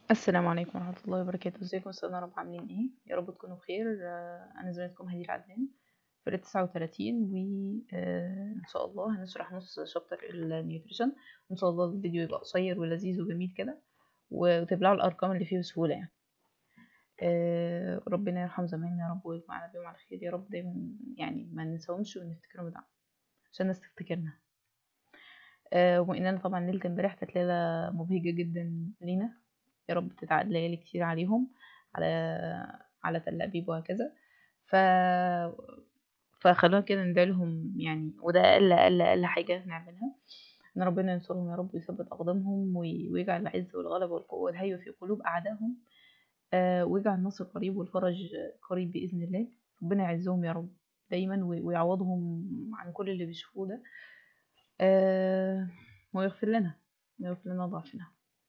السلام عليكم ورحمة الله وبركاته ازيكم استاذنا رب عاملين ايه يا رب تكونوا بخير آه، انا زميلتكم هدير عدنان في تسعة وتلاتين وان شاء الله هنشرح نص شابتر النيوتريشن وان شاء الله الفيديو يبقى قصير ولذيذ وجميل كده وتبلعوا الارقام اللي فيه بسهولة يعني آه، ربنا يرحم زمايلنا يا رب ويجمعنا بيهم على خير يا رب دايما يعني ما ننساهمش ونفتكرهم بدعم عشان الناس تفتكرنا آه، وبما اننا طبعا ليلة امبارح كانت ليلة مبهجة جدا لينا يا رب تتعاد ليالي كتير عليهم على على تل أبيب وهكذا ف فخلونا كده ندعي لهم يعني وده أقل أقل أقل حاجة نعملها إن ربنا ينصرهم يا رب ويثبت أقدامهم وي- ويجعل العز والغلبة والقوة والهيبة في قلوب أعدائهم آه، ويجعل النصر قريب والفرج قريب بإذن الله ربنا يعزهم يا رب دايما وي- ويعوضهم عن كل اللي بيشوفوه ده آه، ويغفر لنا ويغفر لنا ضعفنا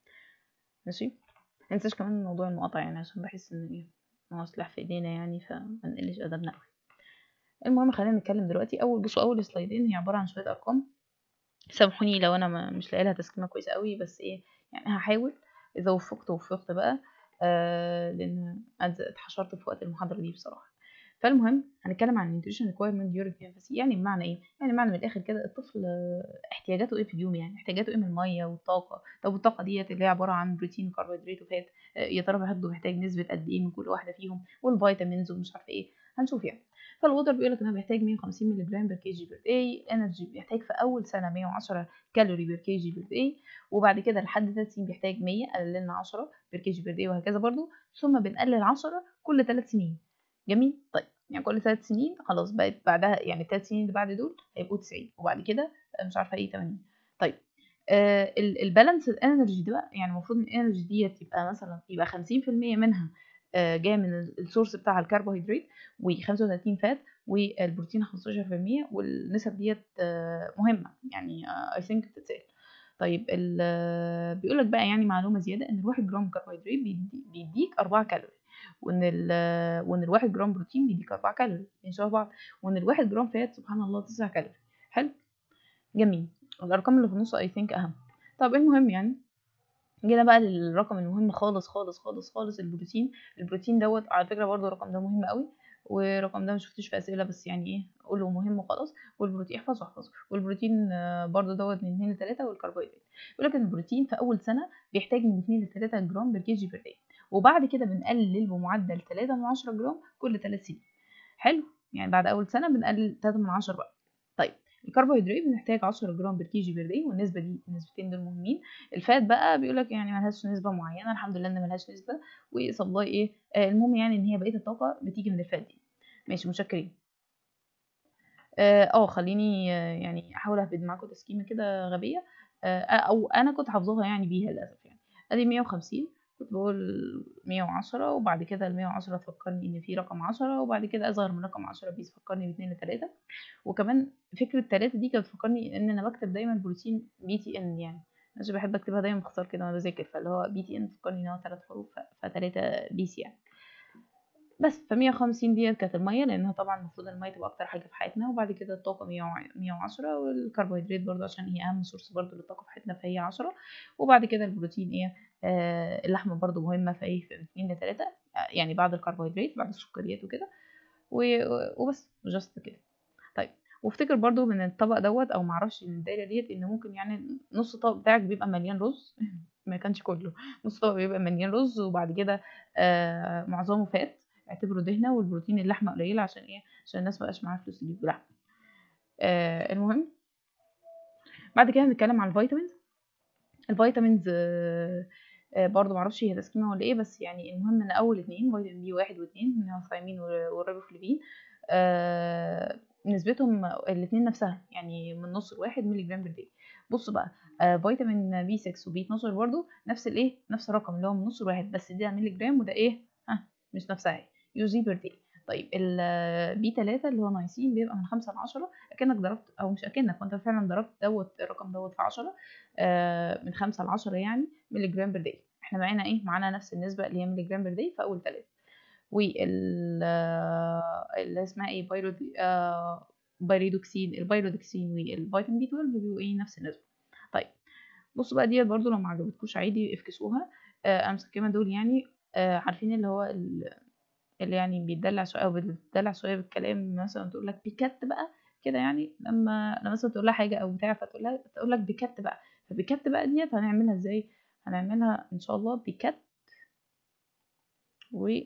ماشي مننساش كمان موضوع المقاطعة يعني عشان بحس ان ايه هو سلاح في ايدينا يعني فما نقلش ادبنا اوي المهم خلينا نتكلم دلوقتي اول بصوا اول سلايدين هي عبارة عن شوية ارقام سامحوني لو انا ما مش لاقي لها تسكيمة كويسة قوي بس ايه يعني هحاول اذا وفقت وفقت بقى آه لان أنا اتحشرت في وقت المحاضرة دي بصراحة فالمهم هنتكلم عن nutrition requirement during pregnancy يعني بمعنى ايه يعني بمعنى من الاخر كده الطفل آه، احتياجاته ايه في اليوم يعني احتياجاته ايه من الميه والطاقه طب الطاقه ديت اللي هي عباره عن بروتين وكربوهيدرات وفات آه، يا ترى برضه محتاج نسبه قد ايه من كل واحده فيهم والفيتامينز ومش عارفه ايه هنشوف يعني فالوتر بيقول لك انه بيحتاج 150 مللي جرام بير كي جي بير داي انرجي بيحتاج في اول سنه 110 كالوري بير كي جي بير داي وبعد كده لحد 3 سنين بيحتاج 100 قللنا 10 بير كي جي بير داي وهكذا برضه ثم بنقلل 10 كل 3 سنين جميل طيب يعني كل ثلاث سنين خلاص بقت بعدها يعني الثلاث سنين اللي بعد دول هيبقوا 90 وبعد كده مش عارفه ايه 80 طيب آه البالانس الانرجي ده بقى يعني المفروض ان الانرجي ديت يبقى مثلا يبقى 50% منها آه جايه من السورس بتاع الكربوهيدرات و35 فات والبروتين 15% والنسب ديت آه مهمه يعني اي ثينك بتتسال طيب ال- بيقول لك بقى يعني معلومه زياده ان الواحد جرام كربوهيدرات بيدي- بيديك 4 كالوري وان ال وان الواحد جرام بروتين بيديك 4 كالوري يعني شبه بعض وان الواحد جرام فات سبحان الله 9 كالوري حلو جميل الارقام اللي في النص اي ثينك اهم طب المهم يعني جينا بقى للرقم المهم خالص خالص خالص خالص البروتين البروتين دوت على فكره برضو الرقم ده مهم قوي والرقم ده ما شفتوش في اسئله بس يعني ايه قوله مهم وخلاص والبروتين احفظه احفظه والبروتين آه، برضو دوت من 2 ل 3 والكربوهيدرات بيقول لك ان البروتين في اول سنه بيحتاج من 2 ل 3 جرام بر كي جي بر داي وبعد كده بنقلل بمعدل 3 من 10 جرام كل 3 سنين حلو يعني بعد اول سنه بنقلل 3 من 10 بقى طيب الكربوهيدرات بنحتاج 10 جرام بر كي جي بر داي والنسبه دي النسبتين دول مهمين الفات بقى بيقول لك يعني ملهاش نسبه معينه الحمد لله ان ملهاش نسبه وصلاي ايه آه المهم يعني ان هي بقيه الطاقه بتيجي من الفات دي ماشي متشكرين اه آه، خليني آه، يعني احاول اهبد معاكم تسكيمه كده غبيه آه او انا كنت حافظاها يعني بيها للاسف يعني ادي 150 كنت بقول 110 وبعد كده ال 110 تفكرني ان في رقم 10 وبعد كده اصغر من رقم 10 بيفكرني ب 2 ل 3 وكمان فكره 3 دي كانت بتفكرني ان انا بكتب دايما بروتين بي تي ان يعني انا بحب اكتبها دايما باختصار كده وانا بذاكر فاللي هو بي تي ان تفكرني ان هو ثلاث حروف ف3 بي سي يعني بس ف 150 ديت كانت الميه لانها طبعا المفروض الميه تبقى اكتر حاجه في حياتنا وبعد كده الطاقه 100 110 والكربوهيدرات برضو عشان هي اهم سورس برضو للطاقه في حياتنا فهي 10 وبعد كده البروتين ايه آه اللحمه برضو مهمه فايه في 2 ل 3 يعني بعد الكربوهيدرات بعد السكريات وكده و- وبس جاست كده طيب وافتكر برضو من الطبق دوت او معرفش من الدايره ديت ان ممكن يعني نص الطبق بتاعك بيبقى مليان رز ما كانش كله نص الطبق بيبقى مليان رز وبعد كده آه معظمه فات اعتبره دهنه والبروتين اللحمه قليله عشان ايه عشان الناس مبقاش معاها فلوس تجيب لحمه آه المهم بعد كده هنتكلم عن الفيتامينز الفيتامينز آه آه برضو معرفش هي تسكيمه ولا ايه بس يعني المهم ان اول اتنين فيتامين بي واحد واتنين اللي هو الثيامين والريبوفلافين آه نسبتهم الاتنين نفسها يعني من نص لواحد مللي جرام بر داي بصوا بقى آه فيتامين بي 6 وبي 12 برضو نفس الايه نفس الرقم اللي هو من نص لواحد بس ده مللي جرام وده ايه ها مش نفسها هي يو زي بر داي طيب البي 3 اللي هو نايسين بيبقى من 5 ل 10 اكنك ضربت او مش اكنك وانت فعلا ضربت دوت الرقم دوت في 10 آه من 5 ل 10 يعني مللي جرام بر داي احنا معانا ايه معانا نفس النسبه اللي هي مللي جرام بر داي في اول ثلاثه وال آه، اللي اسمها ايه بايرو آه بايريدوكسين البايرودوكسين والفيتامين بي 12 بيبقوا ايه نفس النسبه طيب بصوا بقى ديت برضو لو ما عجبتكوش عادي افكسوها آه انا مسكمه دول يعني آه عارفين اللي هو اللي يعني بيدلع شويه او بتدلع شويه بالكلام مثلا تقول لك بكت بقى كده يعني لما لما مثلا تقول لها حاجه او بتاع فتقول لها تقول لك بكت بقى فبكت بقى ديت هنعملها ازاي هنعملها ان شاء الله بكت و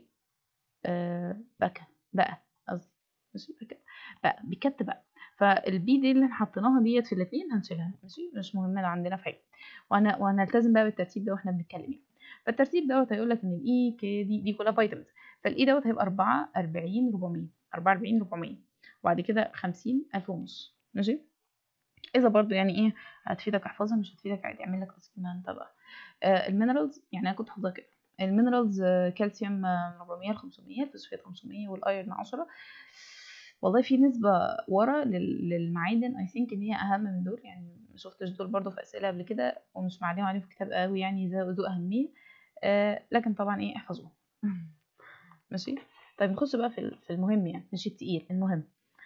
آه بكى بقى قصدي ماشي بكى بقى بكت بقى فالبي دي اللي حطيناها ديت في الاثنين هنشيلها ماشي مش مهمه عندنا في حاجه وانا وهنلتزم بقى بالترتيب ده واحنا بنتكلم يعني فالترتيب دوت هيقول لك ان الاي كي دي دي كلها فيتامينز فالاي دوت هيبقى 4 40 400 44 400 وبعد كده 50 1000 ونص ماشي اذا برضو يعني ايه هتفيدك احفظها مش هتفيدك عادي اعمل لك تسكينه انت بقى آه المينرالز يعني انا كنت حافظاها كده المينرالز آه كالسيوم 400 ل 500 فوسفات 500 والايرن 10 والله في نسبة ورا للمعادن اي ثينك ان هي اهم من دول يعني ما شفتش دول برضو في اسئلة قبل كده ومش معلم عليهم في كتاب قوي يعني ذو اهمية آه لكن طبعا ايه احفظوهم ماشي طيب نخش بقى في في المهم يعني مش التقيل المهم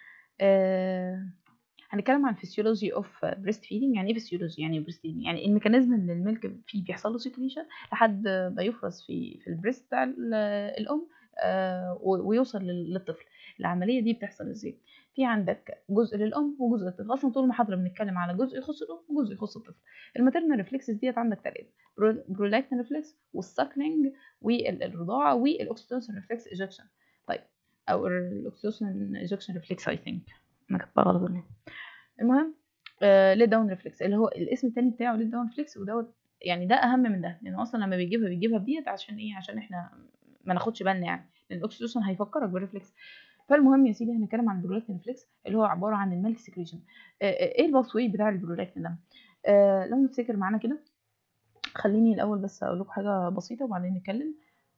آه هنتكلم عن فيسيولوجي اوف بريست فيدنج يعني ايه فيسيولوجي يعني بريست فيدنج يعني الميكانيزم اللي الميلك فيه بيحصل له سيكريشن لحد ما يفرز في في البريست بتاع الام آه ويوصل للطفل العمليه دي بتحصل ازاي في عندك جزء للام وجزء للطفل اصلا طول المحاضره بنتكلم على جزء يخص الام وجزء يخص الطفل الماتيرنال ريفلكسز ديت عندك ثلاثه برولاكتين ريفلكس والساكلينج والرضاعه والاكسيتوسين ريفلكس ايجكشن طيب او الاكسيتوسين ايجكشن ريفلكس اي ثينك انا كاتبها غلط ولا المهم آه ليد داون ريفلكس اللي هو الاسم التاني بتاعه ليد داون ريفلكس ودوت يعني ده اهم من ده لانه اصلا لما بيجيبها بيجيبها بديت عشان ايه عشان احنا ما ناخدش بالنا يعني لان الاكسيتوسين هيفكرك بالريفلكس فالمهم يا سيدي هنتكلم عن البرولاكتين ريفلكس اللي هو عباره عن الميلك سكريشن ايه الباث واي بتاع البرولاكتين ده آه لو نفتكر معانا كده خليني الاول بس اقول لكم حاجه بسيطه وبعدين نتكلم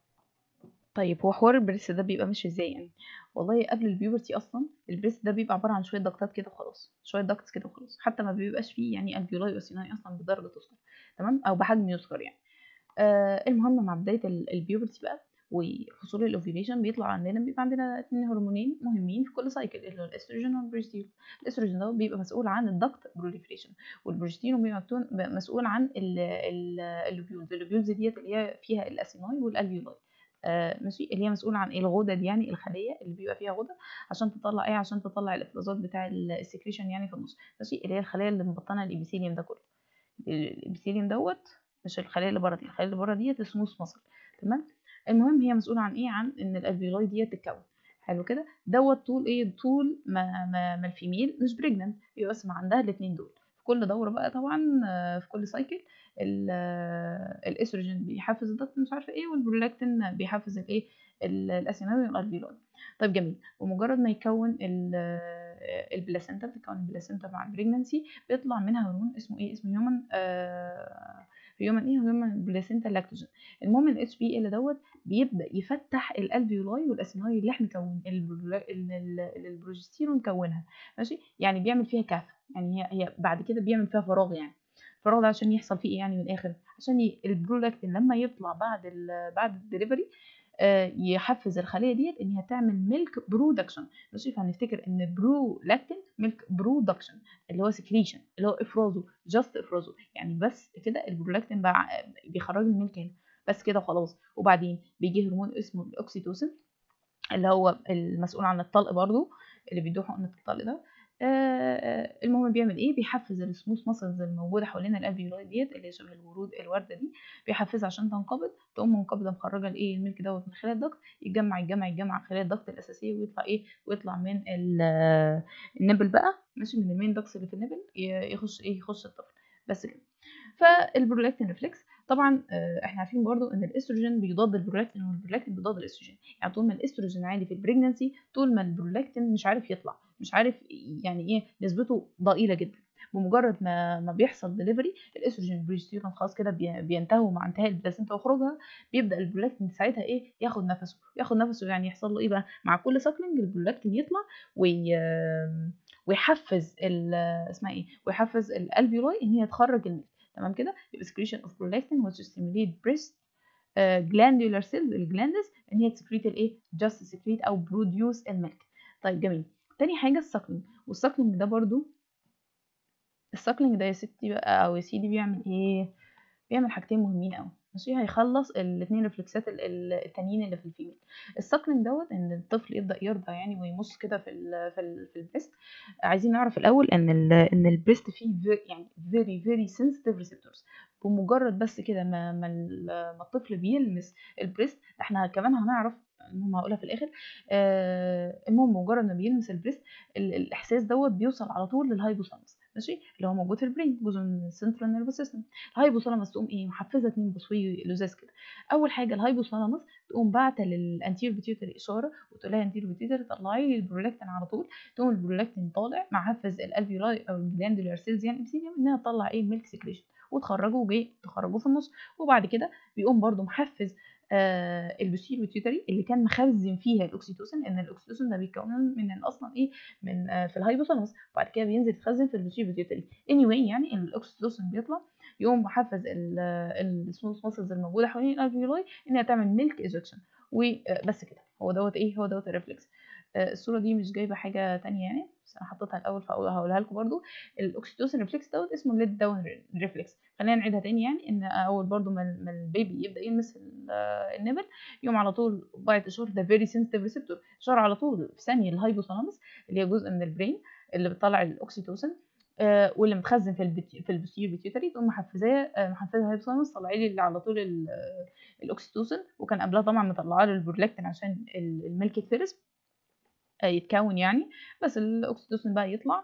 طيب هو حوار البريست ده بيبقى ماشي ازاي يعني والله قبل البيوبرتي اصلا البريست ده بيبقى عباره عن شويه ضغطات كده وخلاص شويه ضغط كده وخلاص حتى ما بيبقاش فيه يعني الفيولاي وسيناي اصلا بدرجه تذكر تمام او بحجم يذكر يعني آه المهم مع بدايه البيوبرتي بقى وحصول الاوفيليشن بيطلع عندنا بيبقى عندنا اتنين هرمونين مهمين في كل سايكل اللي هو الاستروجين والبروجستيرون الاستروجين ده بيبقى مسؤول عن الضغط بروليفريشن والبروجستيرون بيبقى مسؤول عن اللوبيولز اللوبيولز ديت اللي هي فيها الاسيناي والالفيولاي آه ماشي اللي هي مسؤول عن الغدد يعني الخليه اللي بيبقى فيها غدد عشان تطلع ايه عشان تطلع الافرازات بتاع السكريشن يعني في النص ماشي اللي هي الخلايا اللي مبطنه الابيثيليوم ده كله الابيثيليوم دوت مش الخلايا اللي بره دي الخلايا اللي بره ديت سموث مصل تمام المهم هي مسؤوله عن ايه عن ان الالفيولاي ديت تتكون حلو كده دوت طول ايه طول ما, ما, ما الفيميل مش بريجننت يبقى بس ما عندها الاثنين دول في كل دوره بقى طبعا في كل سايكل الاستروجين بيحفز الضغط مش عارفه ايه والبرولاكتين بيحفز الايه الاسيناوي والالفيولاي طيب جميل ومجرد ما يكون البلاسينتا بتكون البلاسينتا مع البريجننسي بيطلع منها هرمون اسمه ايه اسمه هيومن آه هيومن ايه هيومن بلاسينتا لاكتوجين المهم الاتش بي ال دوت بيبدا يفتح الالفيولاي والاسيناي اللي احنا كون البروجستيرون كونها ماشي يعني بيعمل فيها كهف يعني هي هي بعد كده بيعمل فيها فراغ يعني الفراغ ده عشان يحصل فيه ايه يعني من الاخر عشان البرولاكتين لما يطلع بعد ال بعد الدليفري آه يحفز الخليه ديت ان هي تعمل ميلك برودكشن ماشي فهنفتكر ان برولاكتين ميلك برودكشن اللي هو سكريشن اللي هو افرازه جاست افرازه يعني بس كده البرولاكتين بيخرج الميلك هنا بس كده وخلاص وبعدين بيجي هرمون اسمه الاكسيتوسين اللي هو المسؤول عن الطلق برضو اللي بيدوه حقنه الطلق ده آه المهم بيعمل ايه بيحفز السموث ماسلز الموجوده حوالين الالفيولاي ديت اللي شبه الورود الورده دي بيحفزها عشان تنقبض تقوم منقبضه مخرجه الايه الملك دوت من خلال الضغط يتجمع يتجمع يتجمع خلال الضغط الاساسيه ويطلع ايه ويطلع من النبل بقى ماشي من المين دكس اللي في النبل يخش ايه يخش الطفل بس كده فالبرولاكتين ريفلكس طبعا احنا عارفين برضو ان الاستروجين بيضاد البرولاكتين والبرولاكتين بيضاد الاستروجين يعني طول ما الاستروجين عالي في البريجننسي طول ما البرولاكتين مش عارف يطلع مش عارف يعني ايه نسبته ضئيله جدا بمجرد ما ما بيحصل ديليفري الاستروجين والبروجستيرون خلاص كده بينتهوا مع انتهاء البلاسينتا وخروجها بيبدا البرولاكتين ساعتها ايه ياخد نفسه ياخد نفسه يعني يحصل له ايه بقى مع كل ساكلينج البرولاكتين يطلع وي ويحفز اسمها ايه ويحفز الالفيولاي ان هي تخرج الميلك تمام كده يبقى secretion of prolactin which stimulate breast uh, glandular cells الجلاندز ان هي تسكريت الايه just سكريت او بروديوس الميلك طيب جميل تاني حاجه الساكلينج والساكلينج ده برضو الساكلينج ده يا ستي بقى او يا سيدي بيعمل ايه بيعمل حاجتين مهمين قوي ماشي هيخلص الاثنين ريفلكسات التانيين اللي في الفيميل السكلينج دوت ان الطفل يبدا يرضع يعني ويمص كده في ال في ال في البريست عايزين نعرف الاول ان ال ان البريست فيه يعني فيري فيري سنسيتيف ريسبتورز بمجرد بس كده ما ما, ما الطفل بيلمس البريست احنا كمان هنعرف المهم هقولها في الاخر آه المهم مجرد ما بيلمس البريست الاحساس دوت بيوصل على طول للهايبوثالاموس ماشي اللي هو موجود في البرين جزء من السنترال نيرفس سيستم الهايبوثالاموس تقوم ايه محفزه اتنين بصوي لزاز كده اول حاجه الهايبوثالاموس تقوم باعته للانتير بيتيوتري اشاره وتقول لها انتير بيتيوتري طلعي لي البرولاكتين على طول تقوم البرولاكتين طالع محفز الالفيولاي او الجلاندولار سيلز يعني ابسيديوم انها تطلع ايه الميلك سكريشن وتخرجه وجاي تخرجه في النص وبعد كده بيقوم برده محفز آه البوستيريو بيتيوتري اللي كان مخزن فيها الاكسيتوسين ان الاكسيتوسين ده بيتكون من اصلا ايه من آه في الهايبوثالاموس وبعد كده بينزل يتخزن في البوستيريو بيتيوتري اني anyway يعني الاكسيتوسين بيطلع يقوم محفز السموث ماسلز الموجوده حوالين الالفيولاي انها تعمل ميلك ايجكشن وبس كده هو دوت ايه هو دوت الريفلكس آه الصوره دي مش جايبه حاجه تانية يعني بس انا حطيتها الاول فهقولها لكم برده الاكسيتوسين ريفلكس دوت اسمه ليد داون ريفلكس خلينا نعيدها تاني يعني ان اول برضو ما البيبي يبدا يلمس النبل يقوم على طول باعت اشاره ده فيري سنسيتيف ريسبتور اشاره على طول في ثانيه الهايبوثالاموس اللي هي جزء من البرين اللي بتطلع الاكسيتوسين آه واللي متخزن في البت... في البوستيريور بيتيوتري تقوم محفزاه آه محفزه الهايبوثالاموس طلعي لي اللي على طول الاكسيتوسين وكان قبلها طبعا مطلعه له البرولاكتين عشان الميلك يتفرز آه يتكون يعني بس الاكسيتوسين بقى يطلع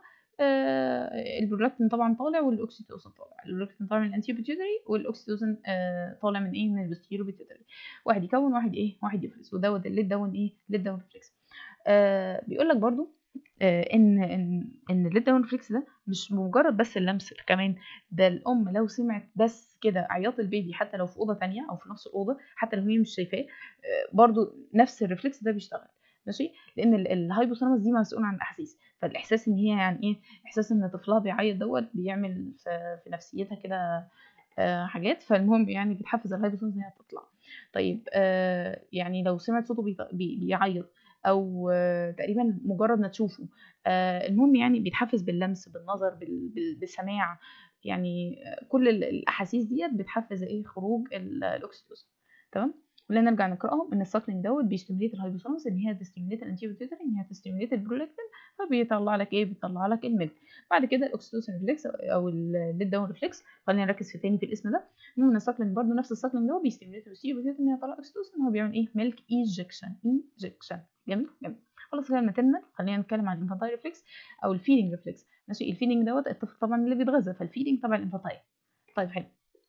آه البرولاكتين طبعا طالع والاكسيتوسين طالع البرولاكتين طالع من الانتيرو بيتيوتري والاكسيتوسين آه طالع من ايه من البوستيريو بيتيوتري واحد يكون واحد ايه واحد يفرز ودوت اللي دون ايه الليد داون ريفلكس آه بيقول لك برضو آه ان ان ان الليد داون ريفلكس ده مش مجرد بس اللمس كمان ده الام لو سمعت بس كده عياط البيبي حتى لو في اوضه تانية او في نفس الاوضه حتى لو هي مش شايفاه آه برضو نفس الريفلكس ده بيشتغل ماشي لان الهايبوثالاموس دي مسؤول عن الاحاسيس فالاحساس ان هي يعني ايه احساس ان طفلها بيعيط دوت بيعمل في, في نفسيتها كده آه حاجات فالمهم يعني بتحفز الهايبوثالاموس ان هي تطلع طيب آه يعني لو سمعت صوته بي بي بيعيط او آه تقريبا مجرد ما تشوفه آه المهم يعني بيتحفز باللمس بالنظر بال بال بالسماع يعني كل الاحاسيس ديت بتحفز ايه خروج الاكسيتوسين تمام خلينا نرجع نقراهم ان الساكلينج دوت بيستيموليت الهايبوثالاموس ان هي تستيموليت الانتيريور بيتيوتري ان هي تستيموليت البرولاكتين فبيطلع لك ايه بيطلع لك الميلك بعد كده الاكسيتوسين ريفلكس او الليد داون ريفلكس خلينا نركز في تاني في الاسم ده المهم ان الساكلينج برضه نفس الساكلينج دوت بيستيموليت الانتيريور بيتيوتري ان هي تطلع اكسيتوسين هو بيعمل ايه ميلك ايجكشن ايجكشن جميل جميل خلاص كده الماتيرنال خلينا نتكلم عن الانفانتايل ريفلكس او الفيدنج ريفلكس ماشي الفيدنج دوت الطفل طبعا اللي بيتغذى فالفيدنج طبعا الانفانتايل طيب حلو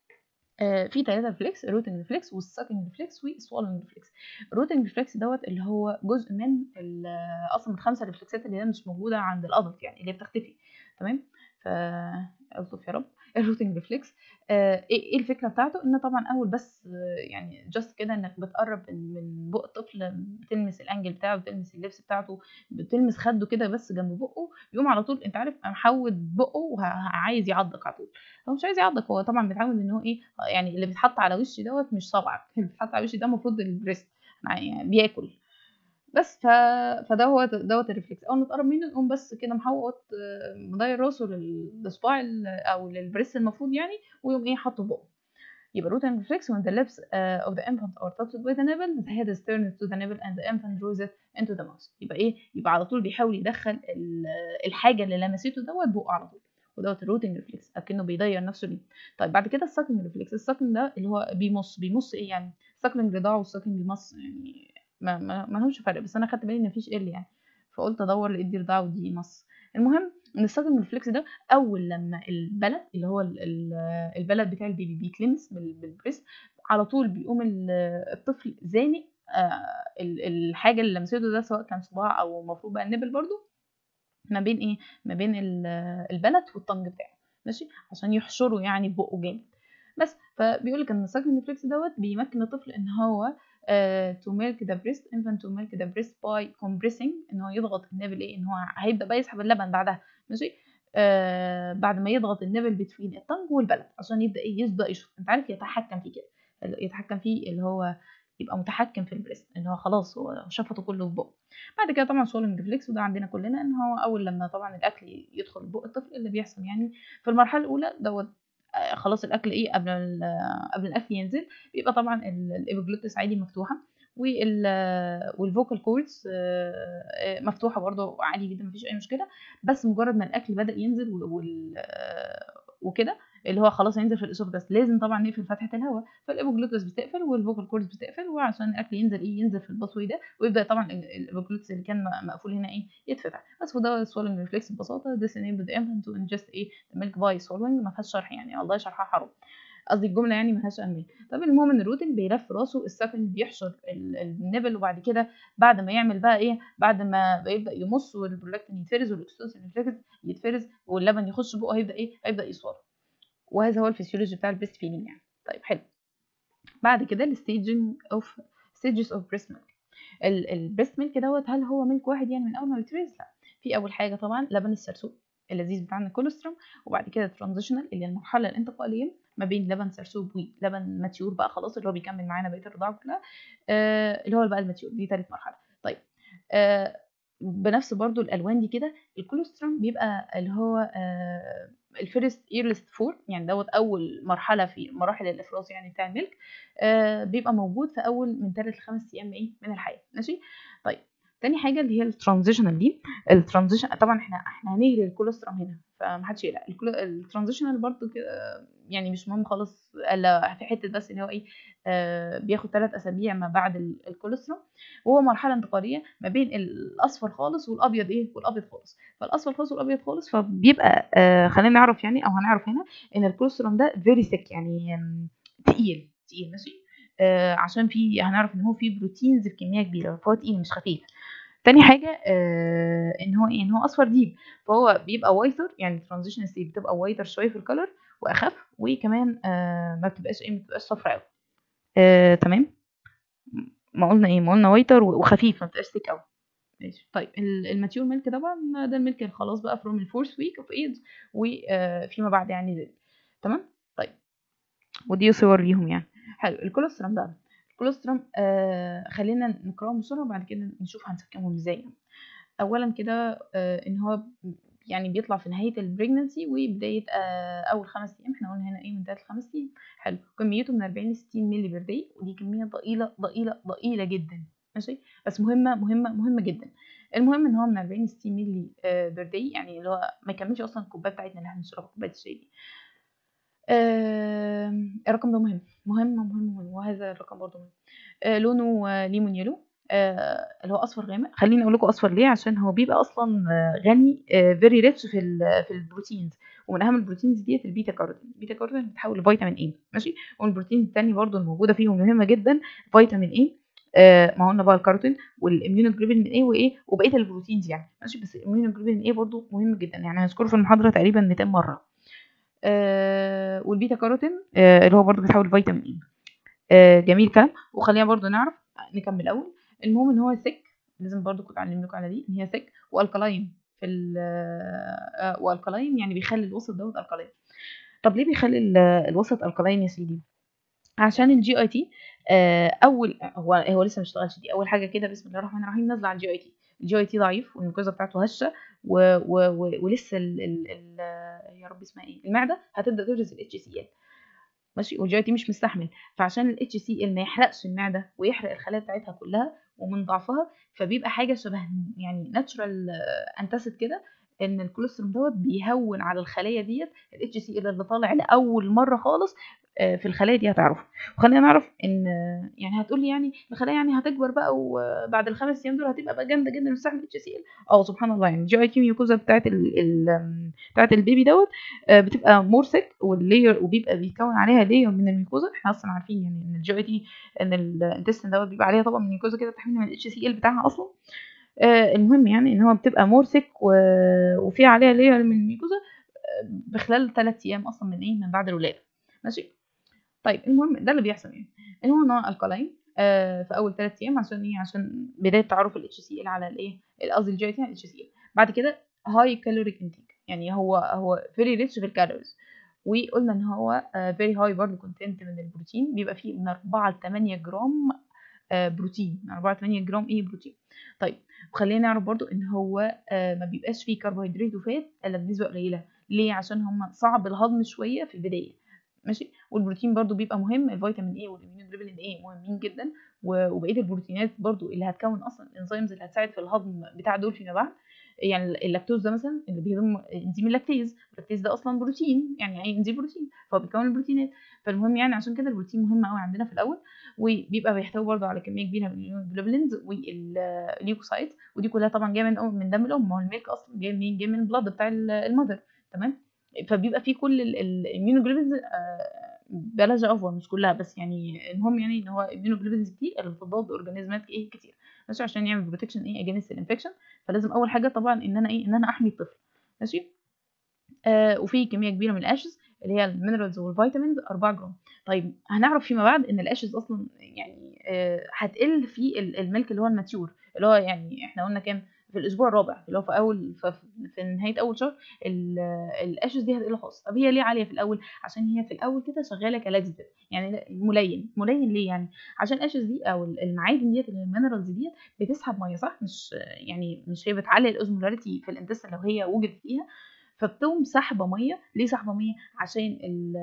آه في ثلاثة ريفلكس الروتنج ريفلكس والساكنج ريفلكس والسوالنج ريفلكس الروتنج ريفلكس دوت اللي هو جزء من اصلا من الخمسة ريفلكسات اللي هي مش موجودة عند الادلت يعني اللي هي بتختفي تمام ف الطف يا رب الروتنج ريفلكس آه ايه الفكره بتاعته ان طبعا اول بس آه يعني جاست كده انك بتقرب من بق الطفل بتلمس الانجل بتاعه بتلمس اللبس بتاعته بتلمس خده كده بس جنب بقه يقوم على طول انت عارف محود بقه وعايز يعضك على طول هو مش عايز يعضك هو طبعا بيتعود ان هو ايه يعني اللي بيتحط على وشي دوت مش صبعك اللي بيتحط على وشي ده المفروض البريست يعني بياكل بس ف... فده هو دوت الريفلكس اول ما تقرب منه نقوم بس كده محوط مضير راسه للصباع او للبريست المفروض يعني ويقوم ايه حاطه بقه يبقى root and reflex when the lips uh, of the infant are touched by the nipple the head is turned to the nipple and the infant draws it into the mouth يبقى ايه يبقى على طول بيحاول يدخل الحاجه اللي لمسته دوت بقه على طول ودوت الروتنج ريفلكس اكنه بيضير نفسه ليه طيب بعد كده الساكنج ريفلكس الساكنج ده اللي هو بيمص بيمص ايه يعني الساكنج رضاعه والساكنج بيمص يعني ما ما, ما لهمش فرق بس انا خدت بالي ان مفيش ال يعني فقلت ادور لقيت دي رضاعه ودي مص المهم ان الساكنج ريفلكس ده اول لما البلد اللي هو البلد بتاع البيبي بيتلمس بالبريست على طول بيقوم الطفل زانق الحاجه اللي لمسته ده سواء كان صباع او المفروض بقى النبل برضو ما بين ايه ما بين البلد والطنج بتاعه ماشي عشان يحشره يعني بقه جامد بس فبيقول لك ان الساكنج ريفلكس دوت بيمكن الطفل ان هو uh, to milk the breast infant to milk the breast by compressing ان هو يضغط النبل ايه ان هو هيبدا بقى يسحب اللبن بعدها ماشي آه بعد ما يضغط النبل بتوين الطنج والبلد عشان يبدا ايه يبدا يشوف انت عارف يتحكم فيه كده يتحكم فيه اللي هو يبقى متحكم في البريست ان هو خلاص هو شفطه كله في بقه بعد كده طبعا سوالنج ريفلكس وده عندنا كلنا ان هو اول لما طبعا الاكل يدخل بق الطفل اللي بيحصل يعني في المرحله الاولى دوت خلاص الاكل ايه قبل قبل الاكل ينزل بيبقى طبعا الابيجلوتس عادي مفتوحه وال والفوكال كوردز مفتوحه برضه عادي جدا مفيش اي مشكله بس مجرد ما الاكل بدا ينزل وال وكده اللي هو خلاص هينزل في الاسوفجاس لازم طبعا نقفل فتحه الهواء فالابوجلوتس بتقفل والفوكال كوردز بتقفل وعشان الاكل ينزل ايه ينزل في الباسوي ده ويبدا طبعا الابوجلوتس اللي كان مقفول هنا ايه يتفتح بس وده swallowing ريفلكس ببساطه this enabled the infant to ingest ايه the milk by swallowing ما فيهاش شرح يعني والله شرحها حرام قصدي الجمله يعني ملهاش اهميه طب المهم ان الروتين بيلف راسه السكند بيحشر النبل وبعد كده بعد ما يعمل بقى ايه بعد ما بيبدا يمص والبرولاكتين يتفرز والاكستوسين يتفرز واللبن يخش بقه هيبدا ايه هيبدا يصفر وهذا هو الفسيولوجي بتاع البريست فيدنج يعني طيب حلو بعد كده الستيجنج اوف ستيجز اوف بريست ميلك البريست ميلك دوت هل هو ميلك واحد يعني من اول ما بيتفرز لا في اول حاجه طبعا لبن السرسوب اللذيذ بتاعنا الكوليسترول وبعد كده ترانزيشنال اللي هي المرحله الانتقاليه ما بين لبن سرسوب ولبن ماتيور بقى خلاص اللي هو بيكمل معانا بقيه الرضاعه كلها آه اللي هو بقى الماتيور دي تالت مرحله طيب آه بنفس برضو الالوان دي كده الكوليسترول بيبقى اللي هو آه الفيرست ايرلست فور يعني دوت اول مرحله في مراحل الافراز يعني بتاع الملك آه بيبقى موجود في اول من 3 ل 5 ايام ايه من الحياه ماشي طيب تاني حاجه اللي هي الترانزيشنال دي الترانزيشن طبعا احنا احنا هنهري الكوليسترول هنا فمحدش يقلق الترانزيشنال برضو كده يعني مش مهم خالص الا في حته بس اللي هو ايه آه بياخد ثلاث اسابيع ما بعد الكوليسترول وهو مرحله انتقاليه ما بين الاصفر خالص والابيض ايه والابيض خالص فالاصفر خالص والابيض خالص فبيبقى آه خلينا نعرف يعني او هنعرف هنا ان الكوليسترول ده فيري سيك يعني تقيل تقيل ماشي آه عشان في هنعرف ان هو فيه بروتينز بكميه كبيره فهو تقيل مش خفيف تاني حاجة آه ان هو ايه ان هو اصفر ديب فهو بيبقى وايتر يعني ترانزيشن ستيت بتبقى وايتر شوية في الكلر واخف وكمان آه ما بتبقاش ايه ما بتبقاش صفرا قوي آه تمام ما قلنا ايه ما قلنا وايتر وخفيف ما بتبقاش ثيك قوي ماشي طيب الماتيور ميلك طبعا ده الميلك خلاص بقى فروم الفورث ويك اوف ايج وفيما بعد يعني تمام طيب ودي صور ليهم يعني حلو الكوليسترول بقى الكوليسترول آه خلينا نقراهم بسرعه وبعد كده نشوف هنسكنهم ازاي اولا كده آه ان هو يعني بيطلع في نهايه البريجننسي وبدايه آه اول خمس ايام احنا قلنا هنا ايه من 3 ل 5 ايام حلو كميته من 40 ل 60 مللي بير داي ودي كميه ضئيله ضئيله ضئيله جدا ماشي بس مهمه مهمه مهمه جدا المهم ان هو من 40 ل 60 مللي بير داي يعني اللي هو ما يكملش اصلا الكوبايه بتاعتنا اللي احنا بنشربها كوبايه الشاي دي آه الرقم ده مهم مهم مهم مهم وهذا الرقم برضه مهم آه لونه آه ليمون يلو آه اللي هو اصفر غامق خليني اقول لكم اصفر ليه عشان هو بيبقى اصلا آه غني فيري آه ريتش في في البروتينز ومن اهم البروتينز ديت البيتا كاروتين البيتا كاروتين بتتحول لفيتامين اي ماشي والبروتين الثاني برضه الموجوده فيهم مهمه جدا فيتامين اي آه ما قلنا بقى الكاروتين والاميونوجلوبولين ايه وايه وبقيه البروتينز يعني ماشي بس الاميونوجلوبولين ايه برضه مهم جدا يعني هنذكره في المحاضره تقريبا 200 مره آه والبيتا كاروتين آه اللي هو برضو بيتحول لفيتامين اي آه جميل كلام وخلينا برضو نعرف نكمل الاول المهم ان هو سك لازم برضو كنت اعلم لكم على دي ان هي سك والكلاين في ال والكلاين يعني بيخلي الوسط دوت الكلاين طب ليه بيخلي الوسط الكلاين يا سيدي عشان الجي اي تي اول هو هو لسه ما اشتغلش دي اول حاجه كده بسم الله الرحمن الرحيم نازله على الجي اي تي الجي اي تي ضعيف والميكوزا بتاعته هشه و... و... و... ولسه ال... ال... ال... يا رب اسمها ايه المعده هتبدا تفرز الاتش سي ال ماشي والجي اي تي مش مستحمل فعشان الاتش سي ال ما يحرقش المعده ويحرق الخلايا بتاعتها كلها ومن ضعفها فبيبقى حاجه شبه يعني ناتشرال انتاسيد كده ان الكوليسترول دوت بيهون على الخلايا ديت الاتش سي ال اللي طالع لاول مره خالص في الخلايا دي هتعرفها وخلينا نعرف ان يعني هتقولي يعني الخلايا يعني هتكبر بقى وبعد الخمس ايام دول هتبقى بقى جامده جدا وتستحمل اتش سي ال اه سبحان الله يعني الجي اي تي ميوكوزا بتاعت ال ال بتاعت البيبي دوت بتبقى مور سيك واللاير وبيبقى بيتكون عليها لاير من الميوكوزا احنا اصلا عارفين يعني ان الجي اي تي ان الانتستين دوت بيبقى عليها طبقه من الميوكوزا كده بتحمل من الاتش سي ال بتاعها اصلا آه المهم يعني ان هو بتبقى مور سيك و... وفي عليها لاير من الميوكوزا بخلال 3 ايام اصلا من ايه من بعد الولاده ماشي طيب المهم ده اللي بيحصل يعني المهم ان هو الكلاين آه في اول 3 ايام عشان ايه عشان بدايه تعرف الاتش سي ال على الايه قصدي الجي اي تي على الاتش سي ال بعد كده هاي كالوريك انتيك يعني هو هو فيري ريتش في الكالوريز وقلنا ان هو فيري هاي برضه كونتنت من البروتين بيبقى فيه من 4 ل 8 جرام آه بروتين من 4 ل 8 جرام ايه بروتين طيب وخلينا نعرف برضو ان هو آه ما بيبقاش فيه كربوهيدرات وفات الا بنسبه قليله ليه عشان هم صعب الهضم شويه في البدايه ماشي والبروتين برضو بيبقى مهم الفيتامين اي والاميونوجلوبولين اي مهمين جدا و- وبقيه البروتينات برضو اللي هتكون اصلا الانزيمز اللي هتساعد في الهضم بتاع دول فيما بعد يعني اللاكتوز ده مثلا اللي بيضم انزيم اللاكتيز اللاكتيز ده اصلا بروتين يعني اي انزيم بروتين فهو بيكون البروتينات فالمهم يعني عشان كده البروتين مهم قوي عندنا في الاول وبيبقى بيحتوي برضه على كميه كبيره من الجلوبلينز والليوكوسايت ودي كلها طبعا جايه من من دم الام ما هو الميلك اصلا جاي منين جاي من البلاد بتاع ال- المذر تمام فبيبقى فيه كل الاميونوجلوبينز بلاش افضل مش كلها بس يعني المهم يعني ان هو اميونوجلوبينز كتير اللي بتضاد اورجانيزمات ايه كتير ماشي عشان يعمل بروتكشن ايه اجينست الانفكشن فلازم اول حاجه طبعا ان انا ايه ان انا احمي الطفل ماشي آه وفي كميه كبيره من الاشز اللي هي المينرالز والفيتامينز 4 جرام طيب هنعرف فيما بعد ان الاشز اصلا يعني آه هتقل في ال- الميلك اللي هو الماتيور اللي هو يعني احنا قلنا كام في الاسبوع الرابع اللي هو في اول في, في نهايه اول شهر ال- الاشز دي هتقل خالص طب هي ليه عاليه في الاول عشان هي في الاول كده شغاله كلاكسيتيف يعني ملين ملين ليه يعني عشان الاشز دي او المعادن ديت المينرالز ديت بتسحب ميه صح مش يعني مش هي بتعلي الاوزمولاريتي في الانتستين لو هي وجدت فيها فبتقوم سحبه ميه ليه سحبه ميه عشان ال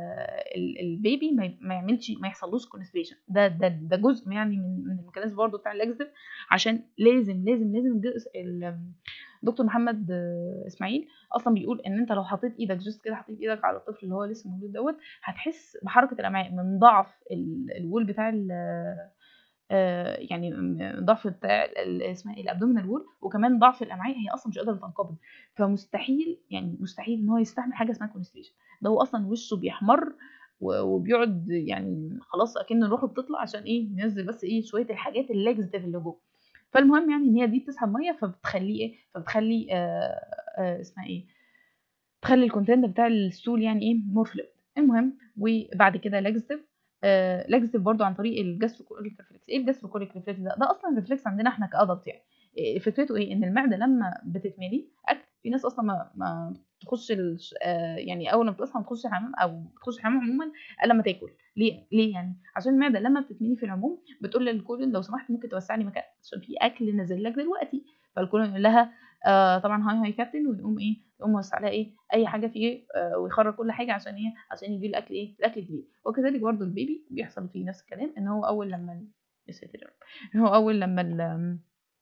ال البيبي ما ي- ما يعملش ما يحصلوش كونستريشن ده ده ده جزء يعني من من الميكانيزم برضه بتاع الاكزيف عشان لازم لازم لازم الجزء ال- دكتور محمد آه، اسماعيل اصلا بيقول ان انت لو حطيت ايدك جست كده حطيت ايدك على الطفل اللي هو لسه مولود دوت هتحس بحركه الامعاء من ضعف ال- الوول بتاع ال- آه، يعني م- ضعف بتاع ال- ال- اسمها ايه الابدومينال وول وكمان ضعف الامعاء هي اصلا مش قادره تنقبض فمستحيل يعني مستحيل ان هو يستحمل حاجه اسمها كونستريشن ده هو اصلا وشه بيحمر و- وبيقعد يعني خلاص اكن روحه بتطلع عشان ايه ينزل بس ايه شويه الحاجات اللاكزيتيف اللي جوه فالمهم يعني ان هي دي بتسحب ميه فبتخليه ايه فبتخلي آه آه اسمها ايه تخلي الكونتنت بتاع الستول يعني ايه مور فلويد المهم وبعد كده لاكزيتيف آه لاكزيتيف برضو عن طريق الجاستروكوليك ريفلكس ايه الجاستروكوليك ريفلكس ده ده اصلا ريفلكس عندنا احنا كادلت يعني إيه فكرته ايه ان المعده لما بتتملي اكل في ناس اصلا ما, ما تخش ال... آه يعني اول ما بتصحى ما تخش الحمام او تخش الحمام عموما الا لما تاكل ليه ليه يعني عشان المعده لما بتتملي في العموم بتقول للكولون لو سمحت ممكن توسع لي مكان عشان في اكل نازل لك دلوقتي فالكولون يقول لها آه طبعا هاي هاي كابتن ويقوم ايه يقوم موسع لها ايه اي حاجه فيه آه ويخرج كل حاجه عشان ايه عشان يجي الاكل ايه الاكل الجديد وكذلك برضو البيبي بيحصل فيه نفس الكلام ان هو اول لما ال- يا ساتر يا رب ان هو اول لما ال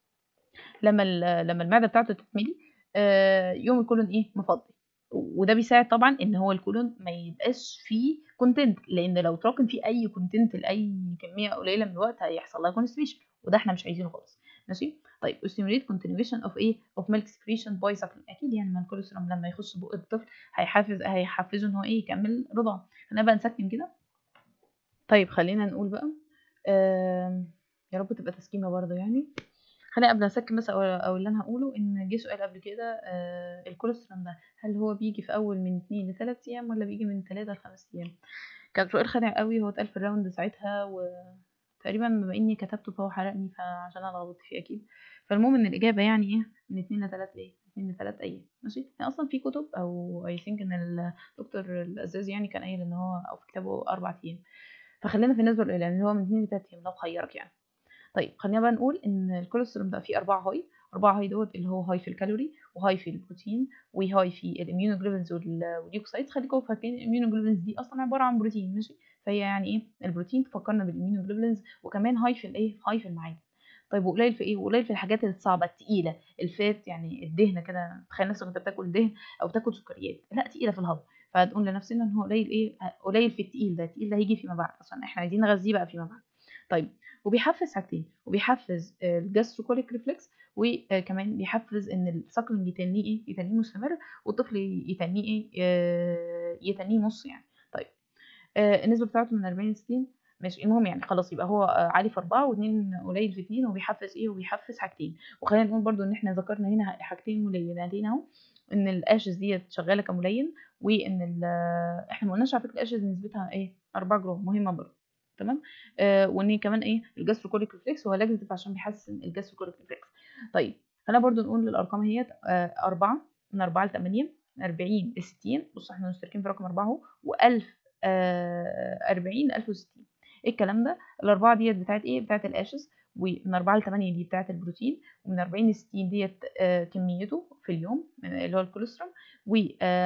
لما ال لما المعده بتاعته تتملي آه يوم الكولون ايه مفضي وده بيساعد طبعا ان هو الكولون ما يبقاش فيه كونتنت لان لو تراكم فيه اي كونتنت لاي كميه قليله من الوقت هيحصل لها كونستريشن وده احنا مش عايزينه خالص ماشي طيب stimulate continuation of ايه of milk secretion by suckling اكيد يعني ما الكوليسترول لما يخش بق الطفل هيحافظ هيحفزه ان هو ايه يكمل رضاعه خلينا بقى نسكن كده طيب خلينا نقول بقى آم، يا رب تبقى تسكيمه برضه يعني خلينا قبل ما اسكن بس او او اللي انا هقوله ان جه سؤال قبل كده آه الكوليسترول ده هل هو بيجي في اول من 2 ل 3 ايام ولا بيجي من 3 ل 5 ايام كان سؤال خادع قوي هو اتقال في الراوند ساعتها وتقريبا بما اني كتبته فهو حرقني فعشان انا غلطت فيه اكيد فالمهم ان الاجابه يعني ايه من 2 ل 3 ايه 2 ل 3 ايام ماشي يعني اصلا في كتب او اي ثينك ان الدكتور الازاز يعني كان قايل ان هو او في كتابه اربع ايام فخلينا في النسبه الاولى يعني هو من 2 ل 3 ايام لو خيرك يعني طيب خلينا بقى نقول ان الكوليسترول بقى فيه اربعه هاي اربعه هاي دوت اللي هو هاي في الكالوري وهاي في البروتين وهاي في الاميونوجلوبينز والليوكوسايتس خليكم فاكرين الاميونوجلوبينز دي اصلا عباره عن بروتين ماشي فهي يعني ايه البروتين تفكرنا بالاميونوجلوبينز وكمان هاي في الايه هاي في المعادن طيب وقليل في ايه وقليل في الحاجات الصعبه التقيله الفات يعني الدهنه كده تخيل نفسك انت بتاكل دهن او بتاكل سكريات لا تقيله في الهضم فهتقول لنفسنا ان هو قليل ايه قليل في التقيل ده التقيل ده هيجي فيما بعد عشان احنا عايزين نغذيه بقى فيما بعد طيب وبيحفز حاجتين وبيحفز الجاستروكوليك ريفلكس وكمان بيحفز ان السكلنج يتنيه ايه يتنيه مستمر والطفل يتنيه ايه آه، يتنيه نص يعني طيب آه، النسبه بتاعته من 40 ل 60 ماشي المهم يعني خلاص يبقى هو آه، عالي في أربعة واتنين قليل في اتنين وبيحفز ايه وبيحفز حاجتين وخلينا نقول برضو ان احنا ذكرنا هنا حاجتين ملينتين اهو ان الاشز ديت شغاله كملين وان ال- احنا ما قلناش على فكره الاشز نسبتها ايه 4 جرام مهمه برضو تمام آه وان كمان ايه الجاستروكوليك ريفلكس هو لاكزيتيف عشان بيحسن الجاستروكوليك ريفلكس طيب خلينا برضو نقول الارقام اهيت آه 4 من 4 ل 8 من 40 ل 60 بص احنا مشتركين في رقم 4 اهو و1000 آه 40 ل 1060 ايه الكلام ده الاربعه ديت بتاعت ايه بتاعت الاشز ومن 4 ل 8 دي بتاعه البروتين ومن 40 ل 60 ديت آه كميته في اليوم اللي هو الكوليسترول و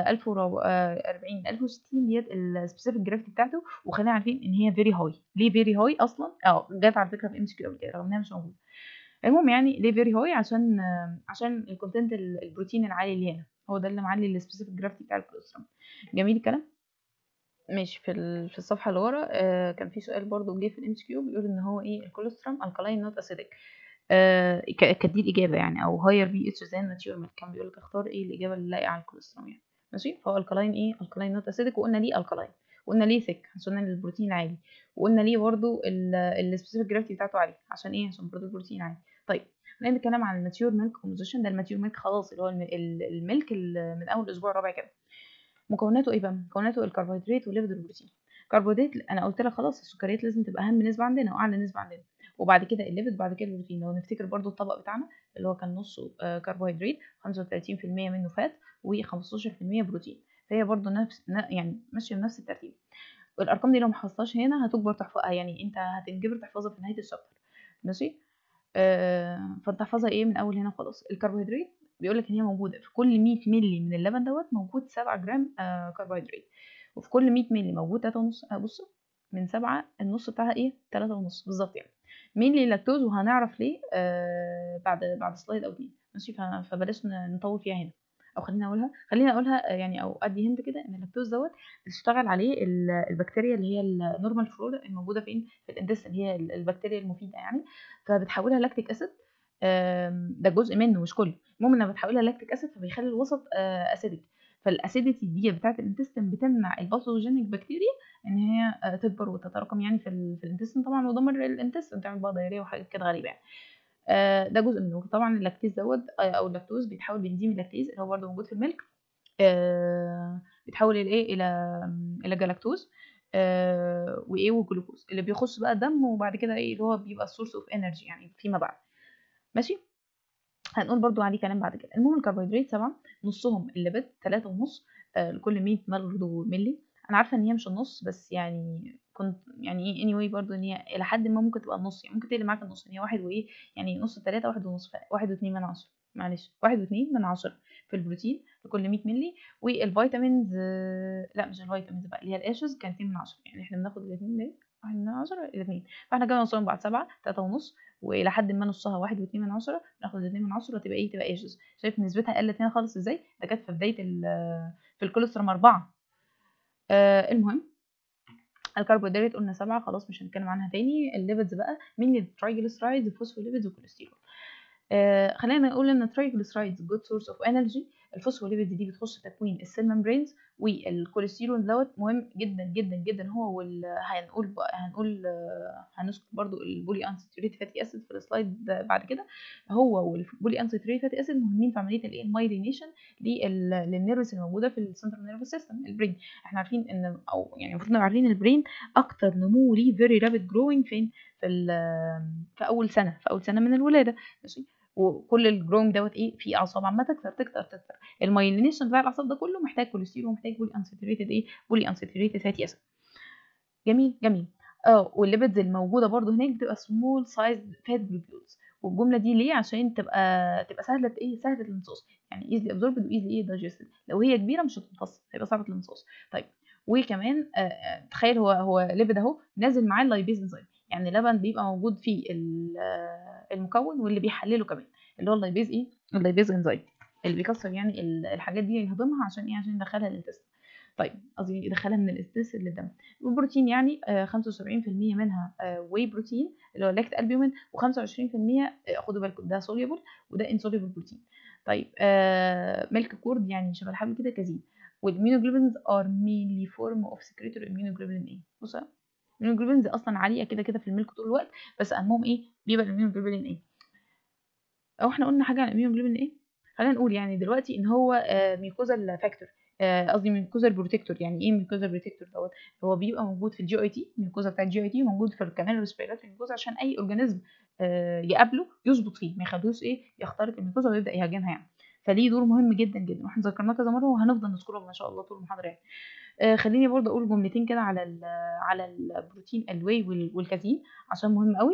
1040 1060 ديت السبيسيفيك جرافيتي بتاعته وخلينا عارفين ان هي فيري هاي ليه فيري هاي اصلا اه جت على فكره في ام سي كيو قبل كده رغم انها مش موجوده المهم يعني ليه فيري هاي عشان عشان الكونتنت البروتين العالي اللي هنا هو ده اللي معلي السبيسيفيك جرافيتي بتاع الكوليسترول جميل الكلام ماشي في في الصفحه اللي ورا آه كان في سؤال برضو جه في الام كيو بيقول ان هو ايه الكوليسترول الكالاين نوت اسيدك آه كانت دي الاجابه يعني او هاير بي اتش ذان ماتيور ميلك كان بيقول لك اختار ايه الاجابه اللي لايقه على الكوليسترول يعني ماشي فهو الكالاين ايه الكالاين نوت اسيدك وقلنا ليه الكالاين وقلنا ليه ثيك عشان البروتين عالي وقلنا ليه برضو السبيسيفيك جرافيتي بتاعته عالي عشان ايه عشان برضو البروتين عالي طيب خلينا نتكلم عن الماتيور ميلك كومبوزيشن ده الماتيور ميلك خلاص اللي هو الميلك من اول الاسبوع الرابع كده مكوناته ايه بقى مكوناته الكربوهيدرات والليبيد والبروتين كربوهيدرات انا قلت لك خلاص السكريات لازم تبقى اهم نسبه عندنا واعلى نسبه عندنا وبعد كده الليبيد بعد كده البروتين لو نفتكر برضو الطبق بتاعنا اللي هو كان نصه كربوهيدرات 35% منه فات و15% بروتين فهي برضو نفس يعني ماشيه بنفس الترتيب والارقام دي لو ما حفظتهاش هنا هتجبر تحفظها يعني انت هتنجبر تحفظها في نهايه الشابتر ماشي آه فانت تحفظها ايه من اول هنا خلاص الكربوهيدرات بيقول لك ان هي موجوده في كل 100 مللي من اللبن دوت موجود 7 جرام آه كربوهيدرات وفي كل 100 مللي موجود 3 ونص آه بصوا من 7 النص بتاعها ايه 3 ونص بالظبط يعني مينلي لاكتوز وهنعرف ليه آه بعد بعد سلايد او اتنين ماشي فبلاش نطول فيها هنا او خلينا اقولها خلينا اقولها يعني او ادي هنت كده ان اللاكتوز دوت بتشتغل عليه البكتيريا اللي هي النورمال فلورا الموجوده فين في الانتستين اللي هي البكتيريا المفيده يعني فبتحولها لاكتيك اسيد ده جزء منه مش كله المهم انها بتحولها لاكتيك اسيد فبيخلي الوسط اسيدك فالاسيديتي دي بتاعه الانتستين بتمنع الباثوجينيك بكتيريا ان هي تكبر وتتراكم يعني في, في الانتستين طبعا ودمر الانتستين تعمل بقى دايريه وحاجات كده غريبه يعني آه ده جزء منه طبعا اللاكتيز دوت او اللاكتوز بيتحول بانزيم اللاكتيز اللي هو برده موجود في الميلك آه بيتحول الى ايه الى الى جلاكتوز آه وايه وجلوكوز اللي بيخش بقى الدم وبعد كده ايه اللي هو بيبقى السورس اوف انرجي يعني فيما بعد ماشي هنقول برضو عليه كلام بعد كده المهم الكربوهيدرات طبعا نصهم الليبيد تلاتة ونص آه لكل 100 برضو ملي انا عارفه ان هي مش النص بس يعني كنت يعني ايه anyway برضو ان هي الى حد ما ممكن تبقى النص يعني ممكن تقلب معاك النص ان هي واحد وايه يعني نص تلاتة واحد ونص واحد واتنين من عشرة معلش واحد واتنين من عشرة في البروتين لكل 100 ملي والفيتامينز لا مش الفيتامينز بقى اللي هي الاشز كان 2 من عشرة يعني احنا بناخد الاثنين ليه واحد من عشرة الاثنين فاحنا كده نوصلهم بعد سبعة تلاتة ونص والى حد ما نصها واحد واتنين من عشرة ناخد اتنين من عشرة تبقى ايه تبقى ايجز شايف نسبتها قلت هنا خالص ازاي ده كانت في بدايه في الكوليسترول أربعة آه المهم الكربوهيدرات قلنا سبعة خلاص مش هنتكلم عنها تاني الليبيدز بقى مين الترايجليسرايدز الفوسفوليبيدز والكوليسترول آه خلينا نقول ان الترايجليسرايدز جود سورس اوف انرجي الفوسفوليبيدز دي بتخش تكوين السيل ممبرينز والكوليسترول دوت مهم جدا جدا جدا هو وال هنقول هنقول هنذكر برضو البولي انساتوريت فاتي اسيد في السلايد بعد كده هو والبولي انساتوريت فاتي اسيد مهمين في عمليه الايه المايلينيشن للنيرفز الموجوده في السنترال نيرفس سيستم البرين احنا عارفين ان او يعني المفروض نبقى عارفين البرين اكتر نمو ليه فيري رابيد جروينج فين في في اول سنه في اول سنه من الولاده ماشي وكل الجروينج دوت ايه في اعصاب عماله تكتر تكتر تكتر المايلينيشن بتاع الاعصاب ده كله محتاج كوليسترول ومحتاج بولي انساتوريتد ايه بولي انساتوريتد فاتي اسيد جميل جميل اه والليبيدز الموجوده برده هناك بتبقى سمول سايز فات جلوبيولز والجمله دي ليه عشان تبقى تبقى سهله ايه سهله الامتصاص يعني ايزلي ابزوربد وايزلي ايه دايجستد لو هي كبيره مش هتمتص هيبقى صعبه الامتصاص طيب وكمان آه تخيل هو هو ليبيد اهو نازل معاه اللايبيز انزيم يعني اللبن بيبقى موجود فيه المكون واللي بيحلله كمان اللي هو اللايبيز ايه اللايبيز انزيم اللي بيكسر يعني الحاجات دي يهضمها عشان ايه عشان يدخلها الانتست طيب قصدي يدخلها من الانتست للدم والبروتين يعني آه 75% منها آه واي بروتين اللي هو لاكت البيومين و25% خدوا بالكم ده سوليبل وده انسوليبل بروتين طيب آه ميلك كورد يعني شبه الحبل كده كزيت والاميونوجلوبينز ار مينلي فورم اوف سكريتور اميونوجلوبين ايه بص الاميونوجلوبينز اصلا عاليه كده كده في الميلك طول الوقت بس اهمهم ايه بيبقى الاميونوجلوبين ايه او احنا قلنا حاجه عن الاميونوجلوبين ايه خلينا نقول يعني دلوقتي ان هو آه ميكوزال فاكتور قصدي آه ميكوزال بروتكتور يعني ايه ميكوزال بروتكتور دوت هو بيبقى موجود في الجي اي تي الميكوزا بتاع الجي اي تي موجود في كمان الريسبيراتوري ميكوزا عشان اي اورجانيزم آه يقابله يظبط فيه ما يخلوش ايه يخترق الميكوزا ويبدا يهاجمها يعني فليه دور مهم جدا جدا واحنا ذكرناه كذا مره وهنفضل نذكره ما شاء الله طول المحاضره يعني آه خليني برضه اقول جملتين كده على ال على البروتين الواي وال- والكازين عشان مهم قوي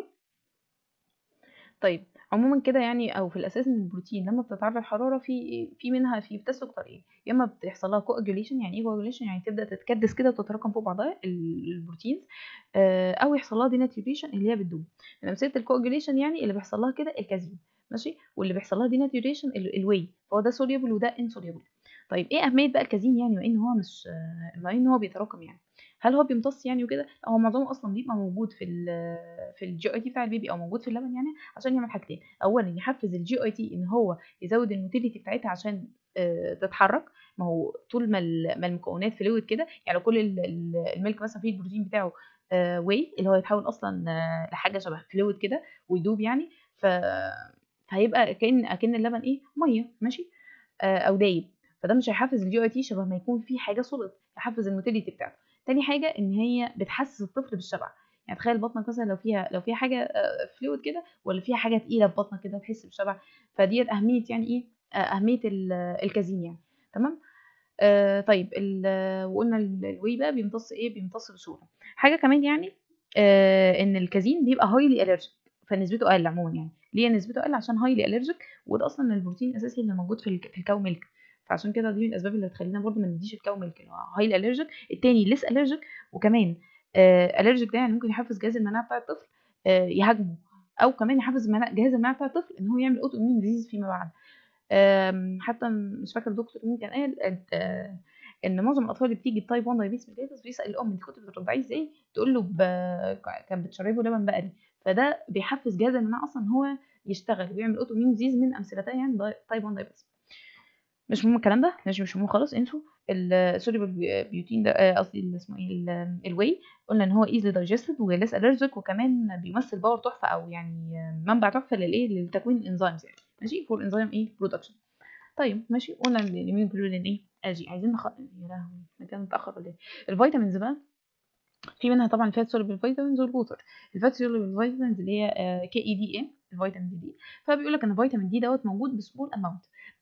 طيب عموما كده يعني او في الاساس ان البروتين لما بتتعرض للحراره في في منها في بتسلك طريقين يا اما بيحصل لها كواجوليشن يعني ايه كواجوليشن يعني تبدا تتكدس كده وتتراكم فوق بعضها ال- البروتينز آه، او يحصل لها ديناتيوريشن اللي هي بتدوب من امثله الكواجوليشن يعني اللي بيحصل لها كده الكازين ماشي واللي بيحصل لها ديناتيوريشن الواي فهو ده سوليبل وده انسوليبل طيب ايه اهميه بقى الكازين يعني وان هو مش آه، مع ان هو بيتراكم يعني هل هو بيمتص يعني وكده لا، هو معظمه اصلا بيبقى موجود في ال في الجي اي تي بتاع البيبي او موجود في اللبن يعني عشان يعمل حاجتين اولا يحفز الجي اي تي ان هو يزود الموتيليتي بتاعتها عشان آه، تتحرك ما هو طول ما ال- ما المكونات فلويد كده يعني لو كل ال- ال- الميلك مثلا فيه البروتين بتاعه واي اللي هو يتحول اصلا آه، لحاجه شبه فلويد كده ويدوب يعني ف فهيبقى كأن اكن اللبن ايه ميه ماشي آه، او دايب فده مش هيحفز الجي اي تي شبه ما يكون في حاجه سوليد يحفز الموتيليتي بتاعته تاني حاجه ان هي بتحسس الطفل بالشبع يعني تخيل بطنك مثلا لو فيها لو فيها حاجه فلويد كده ولا فيها حاجه تقيله في بطنك كده تحس بالشبع فديت اهميه يعني ايه آه، اهميه ال- الكازين يعني تمام آه طيب ال- وقلنا ال- الواي بقى بيمتص ايه بيمتص بسهوله حاجه كمان يعني آه ان الكازين بيبقى هايلي الرجيك فنسبته اقل عموما يعني ليه نسبته اقل عشان هايلي الرجيك وده اصلا البروتين الاساسي اللي موجود في الك- في الكاو ميلك فعشان كده دي من الاسباب اللي بتخلينا برضو ما نديش الكاو ميلك اللي هو هايلي الرجيك التاني ليس الرجيك وكمان الرجيك ده يعني ممكن يحفز جهاز المناعه بتاع الطفل آه يهاجمه او كمان يحفز المناعة- جهاز المناعه بتاع الطفل ان هو يعمل اوتو اميون ديزيز فيما بعد آم، حتى مش فاكر دكتور مين كان قال آه، ان معظم الاطفال اللي بتيجي بتايب 1 دايابيتس ميليتس بيسال الام انت كنت بترضعيه ازاي تقول له ب... كان بتشربه لبن بقري فده بيحفز جهاز المناعه اصلا ان هو يشتغل ويعمل اوتو مين ديزيز من امثلتها يعني تايب 1 دايابيتس مش مهم الكلام ده ماشي مش مهم خالص انسوا السوليبل بيوتين ده آه، قصدي ال- اسمه ايه ال- الواي قلنا ان هو ايزلي دايجستد وليس الرجيك وكمان بيمثل باور تحفه او يعني آه، منبع تحفه للايه لتكوين الانزيمز يعني ماشي فور انزيم ايه برودكشن طيب ماشي قلنا الاميون جلوبولين ايه اجي عايزين نخ... يا لهوي احنا كده متاخر ولا ايه الفيتامينز بقى في منها طبعا فات سوليبل فيتامينز والووتر الفات سوليبل فيتامينز اللي هي كي اي دي اي الفيتامين دي فبيقول لك ان فيتامين دي دوت موجود بسمول اماونت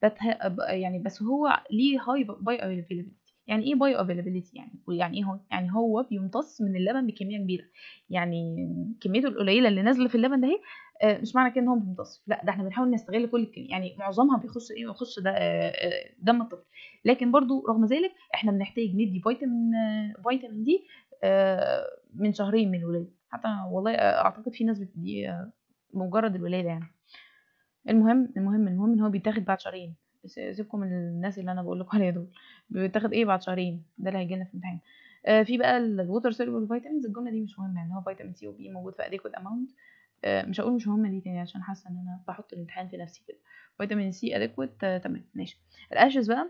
يعني بس هو ليه هاي باي افيلابيلتي يعني ايه باي افيلابيلتي يعني يعني ايه هو يعني هو بيمتص من اللبن بكميه كبيره يعني كميته القليله اللي نازله في اللبن ده اهي آه، مش معنى كده ان هو بيمتص لا ده احنا بنحاول نستغل كل الكميه يعني معظمها بيخش ايه بيخش ده آه، آه، دم الطفل لكن برضو رغم ذلك احنا بنحتاج ندي فيتامين آه، فيتامين دي آه، من شهرين من الولاده حتى والله آه، اعتقد في ناس بتدي آه، بمجرد الولاده يعني المهم المهم المهم ان هو بيتاخد بعد شهرين س- سيبكم من الناس اللي انا بقول لكم عليها دول بيتاخد ايه بعد شهرين ده اللي هيجي لنا في الامتحان آه في بقى الووتر سيربل فيتامينز الجمله دي مش مهمه يعني هو فيتامين سي وبي موجود في اديكوت اماونت آه مش هقول مش مهمه دي تاني عشان حاسه ان انا بحط الامتحان في نفسي كده فيتامين سي اديكوت آه تمام ماشي الاشز بقى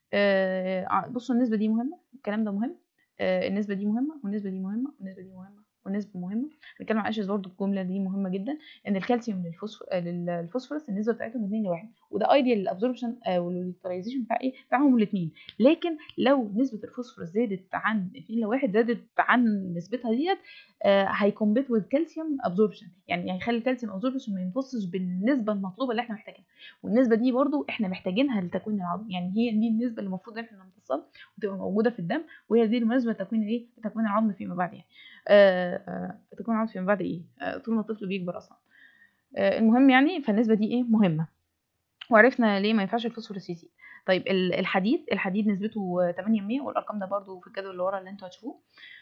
آه ع- بصوا النسبه دي مهمه الكلام ده مهم آه النسبه دي مهمه والنسبه دي مهمه والنسبه دي مهمه والنسبه مهمه هنتكلم عن الاشز برضه الجمله دي مهمه جدا ان الكالسيوم للفوسفور للفوسفورس النسبه بتاعتهم 2 ل 1 وده ايديال الابزوربشن واليوتيلايزيشن بتاع ايه بتاعهم الاثنين لكن لو نسبه الفوسفورس زادت عن 2 ل 1 زادت عن نسبتها ديت آه هيكمبيت وذ كالسيوم ابزوربشن يعني هيخلي الكالسيوم ابزوربشن ما يمتصش بالنسبه المطلوبه اللي احنا محتاجينها والنسبه دي برضو احنا محتاجينها لتكوين العظم يعني هي دي النسبه اللي المفروض ان احنا نمتصها وتبقى موجوده في الدم وهي دي المناسبه لتكوين ايه لتكوين العظم فيما بعد يعني آه آه تكوين العظم فيما بعد ايه آه طول ما الطفل بيكبر اصلا آه المهم يعني فالنسبه دي ايه مهمه وعرفنا ليه ما ينفعش الفوسفورس يزيد طيب ال- الحديد الحديد نسبته 8% والارقام ده برضو في الجدول اللي ورا اللي انتوا هتشوفوه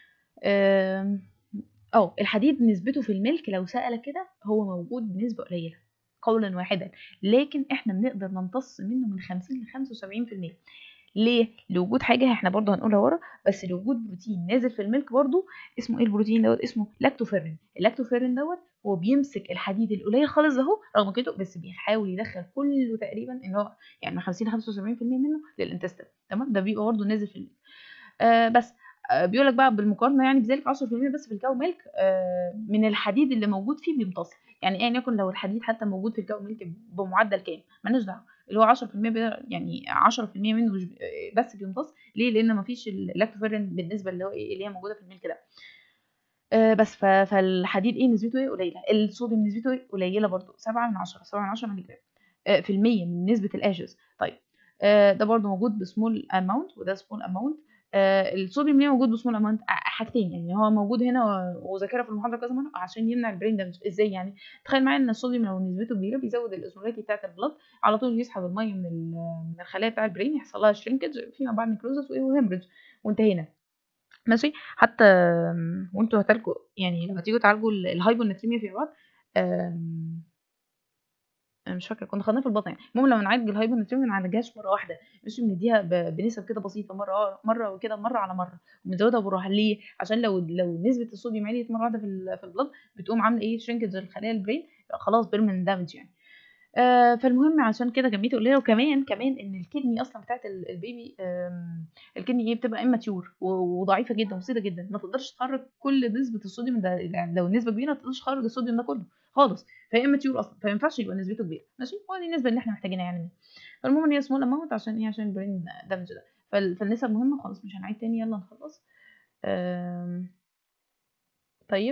آم، اه الحديد نسبته في الملك لو سأل كده هو موجود بنسبة قليلة قولا واحدا لكن احنا بنقدر نمتص منه من 50 ل 75% ليه لوجود حاجه احنا برضو هنقولها ورا بس لوجود بروتين نازل في الملك برضو اسمه ايه البروتين دوت اسمه لاكتوفيرين اللاكتوفيرين دوت هو بيمسك الحديد القليل خالص ده اهو رغم كده بس بيحاول يدخل كله تقريبا ان هو يعني من 50 ل 75% منه للانتستين تمام ده بيبقى برضو نازل في الملك آه بس آه بيقول لك بقى بالمقارنه يعني بذلك 10% بس في الكاو ميلك آه من الحديد اللي موجود فيه بيمتص يعني ايا يكن لو الحديد حتى موجود في الكاو ميلك بمعدل كام مالناش دعوه اللي هو 10% بي- يعني 10% منه مش بس بيمتص ليه لان مفيش اللاكتوفيرين بالنسبه اللي هو ايه اللي هي موجوده في الميلك ده آه بس ف- فالحديد ايه نسبته ايه قليله الصوديوم نسبته ايه قليله برضو 7 من 10 7 من 10 مللي جرام آه، في المية من نسبة الاشز طيب آه، ده برضو موجود بسمول اماونت وده سمول اماونت الصوديوم ليه موجود بسمول اماونت حاجتين يعني هو موجود هنا و- وذاكرها في المحاضره كذا مره عشان يمنع البرين دامج ازاي يعني تخيل معايا ان الصوديوم لو نسبته كبيره بيزود الاوزمولاريتي بتاعه البلد على طول يسحب الميه من ال- من الخلايا بتاع البرين يحصل لها شرينكج فيما بعد نيكروزس وهيمرج وانتهينا ماشي حتى آم، وانتوا هتالجوا يعني لما تيجوا تعالجوا ال- الهايبوناتريميا في بعض آم، انا مش فاكره كنا خدناها في البطن يعني المهم لما نعالج الهايبوناتريميا ما نعالجهاش مره واحده مش بنديها ب- بنسب كده بسيطه مره مره وكده مره على مره وبنزودها بالراحه ليه عشان لو لو نسبه الصوديوم عليت مره واحده في ال- في البلد بتقوم عامله ايه شرينكج لخلايا البرين خلاص بيرمننت دامج يعني آه فالمهم عشان كده كميته قليله وكمان كمان ان الكدني اصلا بتاعت ال- البيبي آم، الكدني ايه بتبقى اماتيور وضعيفه جدا وبسيطه جدا ما تقدرش تخرج كل نسبه الصوديوم ده يعني لو النسبه كبيره ما تقدرش تخرج الصوديوم ده كله خالص فهي اماتيور اصلا فما ينفعش يبقى نسبته كبيره ماشي ودي النسبه اللي احنا محتاجينها يعني فالمهم ان هي سمول اماونت عشان ايه عشان البرين دامج ده فال- فالنسب مهمه خلاص مش هنعيد تاني يلا نخلص آم، طيب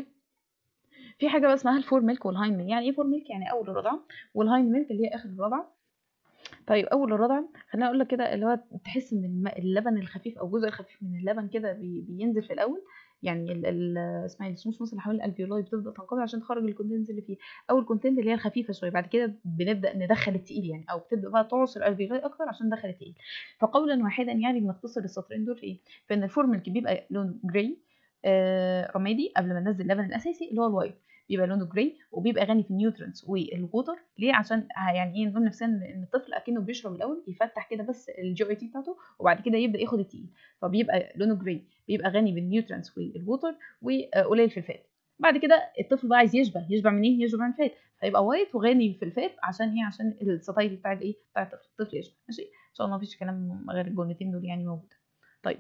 في حاجه بقى اسمها الفور ميلك والهاين ميلك يعني ايه فور ميلك يعني اول الرضعه والهاين ميلك اللي هي اخر الرضعه طيب اول الرضعه خليني اقول لك كده اللي هو تحس ان الم- اللبن الخفيف او الجزء الخفيف من اللبن كده بي بينزل في الاول يعني ال ال اسمها إيه، السموث مثلا اللي حوالين الالفيولاي بتبدا تنقبض عشان تخرج الكونتنت اللي فيه او الكونتنت اللي هي الخفيفه شويه بعد كده بنبدا ندخل التقيل يعني او بتبدا بقى تعصر الالفيولاي اكتر عشان ندخل التقيل فقولا واحدا يعني بنختصر السطرين دول في ايه في ان الفورميلك بيبقى لونه جراي آه رمادي قبل ما ننزل اللبن الاساسي اللي هو الوايت بيبقى لونه جراي وبيبقى غني في النيوترينتس والووتر ليه عشان ه- يعني ايه نقول نفسنا ان إن الطفل اكنه بيشرب الاول يفتح كده بس الجي اي تي بتاعته وبعد كده يبدا ياخد التقيل فبيبقى لونه جراي بيبقى غني بالنيوترينتس والووتر وقليل في الفات بعد كده الطفل بقى عايز يشبع يشبع منين يشبع من الفات فيبقى وايت وغني في الفات عشان ايه عشان السطايل بتاع الايه بتاع الطفل الطفل يشبع ماشي ان شاء الله مفيش كلام غير الجملتين دول يعني موجوده طيب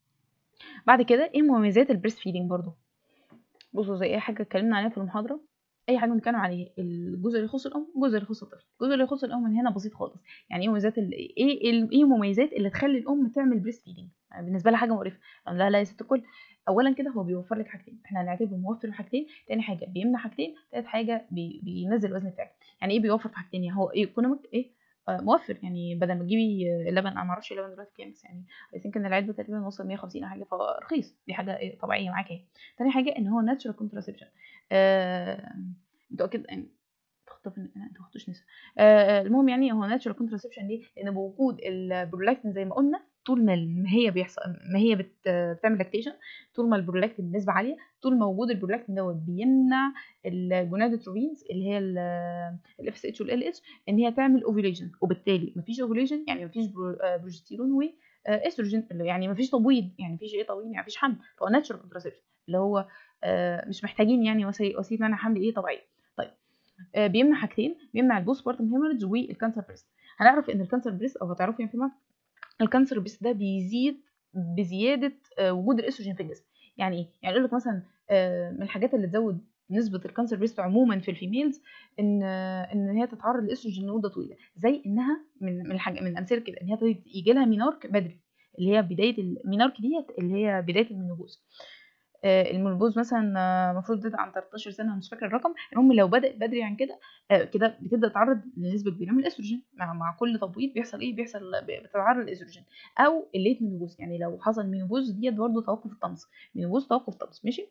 بعد كده ايه مميزات البريست فيدنج برضو بصوا زي اي حاجه اتكلمنا عليها في المحاضره اي حاجه بنتكلم عليه الجزء اللي يخص الام الجزء اللي يخص الطفل الجزء اللي يخص الام من هنا بسيط خالص يعني ايه مميزات ال- ايه ال- ايه مميزات اللي تخلي الام تعمل بريست فيدنج يعني بالنسبه لها حاجه مقرفه أقول لها لا يا ست الكل اولا كده هو بيوفر لك حاجتين احنا هنعتبره موفر في حاجتين تاني حاجه بيمنع حاجتين تالت حاجه بي... بينزل الوزن بتاعك يعني ايه بيوفر في حاجتين يعني هو ايكونوميك ايه آه موفر يعني بدل ما تجيبي آه، اللبن انا ما اعرفش اللبن دلوقتي كام بس يعني اي ثينك ان العلبه تقريبا وصل 150 او حاجه فرخيص دي حاجه إيه طبيعيه معاك اهي تاني حاجه ان هو ناتشورال كونتراسبشن آه... انتوا اكيد يعني تخطف انت تخطوش نسا آه المهم يعني هو ناتشورال كونتراسبشن ليه لان بوجود البرولاكتين زي ما قلنا طول ما ما هي بيحصل ما هي بت بتعمل لاكتيشن طول ما البرولاكتين بنسبه عاليه طول ما وجود البرولاكتين دوت بيمنع الجونادوتروبينز اللي هي الاف اس اتش والال اتش ان هي تعمل اوفيوليشن وبالتالي مفيش اوفيوليشن يعني مفيش برو- آه، بروجستيرون و آه، استروجين اللي يعني مفيش تبويض يعني مفيش ايه تبويض يعني مفيش حمل فهو ناتشورال كونتراسبشن اللي هو آه، مش محتاجين يعني وسيله وسيله منع حمل ايه طبيعيه طيب آه، بيمنع حاجتين بيمنع البوست بارتم هيموريدج والكانسر بريست هنعرف ان الكانسر بريست او هتعرفوا يعني فيما الكانسر بريست ده بيزيد بزياده آه، وجود الاستروجين في الجسم يعني ايه يعني يقول لك مثلا آه، من الحاجات اللي تزود نسبه الكانسر بريست عموما في الفيميلز ان آه، ان هي تتعرض للاستروجين لمده طويله زي انها من من الحاجه من الامثله كده ان هي يجي لها مينارك بدري اللي هي بدايه المينارك ديت اللي هي بدايه المينوبوز آه، المنبوذ مثلا آه، المفروض تبدا عن 13 سنه مش فاكره الرقم المهم لو بدات بدري عن كده آه، كده بتبدا تتعرض لنسبه كبيره من الاستروجين مع, مع كل تبويض بيحصل ايه بيحصل بتتعرض للاستروجين او الليت مينوبوز يعني لو حصل مينوبوز ديت برضه توقف الطمس مينوبوز توقف طمس ماشي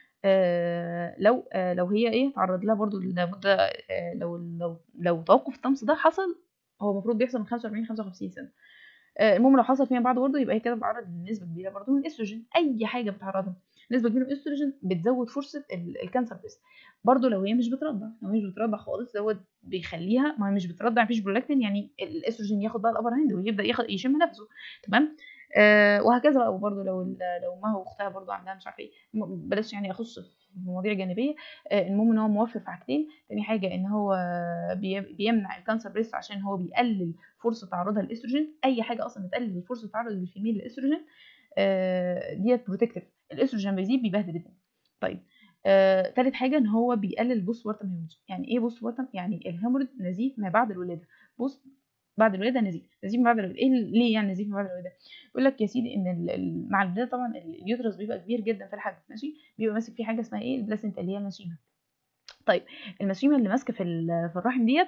آه لو آه لو هي ايه تعرض لها برضه لمده آه لو لو لو توقف الطمس ده حصل هو المفروض بيحصل من 45 55 سنه آه، المهم لو حصل فيما بعد برضه يبقى هي كده بتعرض لنسبه كبيره برضه من الاستروجين اي حاجه بتعرضها نسبه كبيره من الاستروجين بتزود فرصه ال- الكانسر بريست برضه لو هي مش بترضع لو هي مش بترضع خالص دوت بيخليها ما هي مش بترضع مفيش برولاكتين يعني الاستروجين ياخد بقى الابر هاند ويبدا ياخد يشم نفسه تمام آه وهكذا بقى وبرضه لو ال- لو امها واختها برضه عندها مش عارفه ايه م- بلاش يعني اخص في مواضيع جانبيه آه المهم ان هو موفر في حاجتين تاني حاجه ان هو بي- بيمنع الكانسر بريست عشان هو بيقلل فرصه تعرضها للاستروجين اي حاجه اصلا بتقلل فرصه تعرض الفيميل للاستروجين آه، ديت بروتكتيف الاستروجين بيزيد بيبهدل الدنيا طيب آه، تالت حاجه ان هو بيقلل البوست بارتم هيموريدج يعني ايه بوست بارتم يعني الهيموريدج نزيف ما بعد الولاده بوست بعد الولاده نزيف نزيف ما بعد الولاده ايه ال- ليه يعني نزيف ما بعد الولاده يقول لك يا سيدي ان ال- ال- مع الولاده طبعا ال- اليوترس بيبقى كبير جدا في الحجم ماشي بيبقى ماسك فيه حاجه اسمها ايه البلاسنتا اللي هي المشيمه طيب المسيمه اللي ماسكه في ال- في الرحم ديت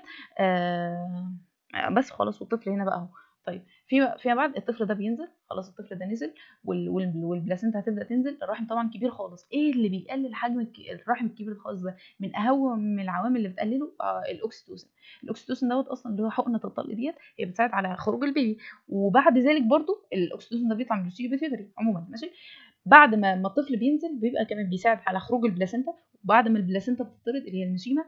آه بس خلاص والطفل هنا بقى اهو طيب في فيما بعد الطفل ده بينزل خلاص الطفل ده نزل وال- وال- والبلاسينتا هتبدا تنزل الرحم طبعا كبير خالص ايه اللي بيقلل حجم الك- الرحم الكبير خالص ده من اهم العوامل اللي بتقلله آه الاكسيتوسين الاكسيتوسين دوت اصلا اللي هو حقنه الطلق ديت هي بتساعد على خروج البيبي وبعد ذلك برضو الاكسيتوسين ده بيطلع من السيري بيتيوتري عموما ماشي بعد ما ما الطفل بينزل بيبقى كمان بيساعد على خروج البلاسينتا وبعد ما البلاسينتا بتطرد اللي هي المسيمه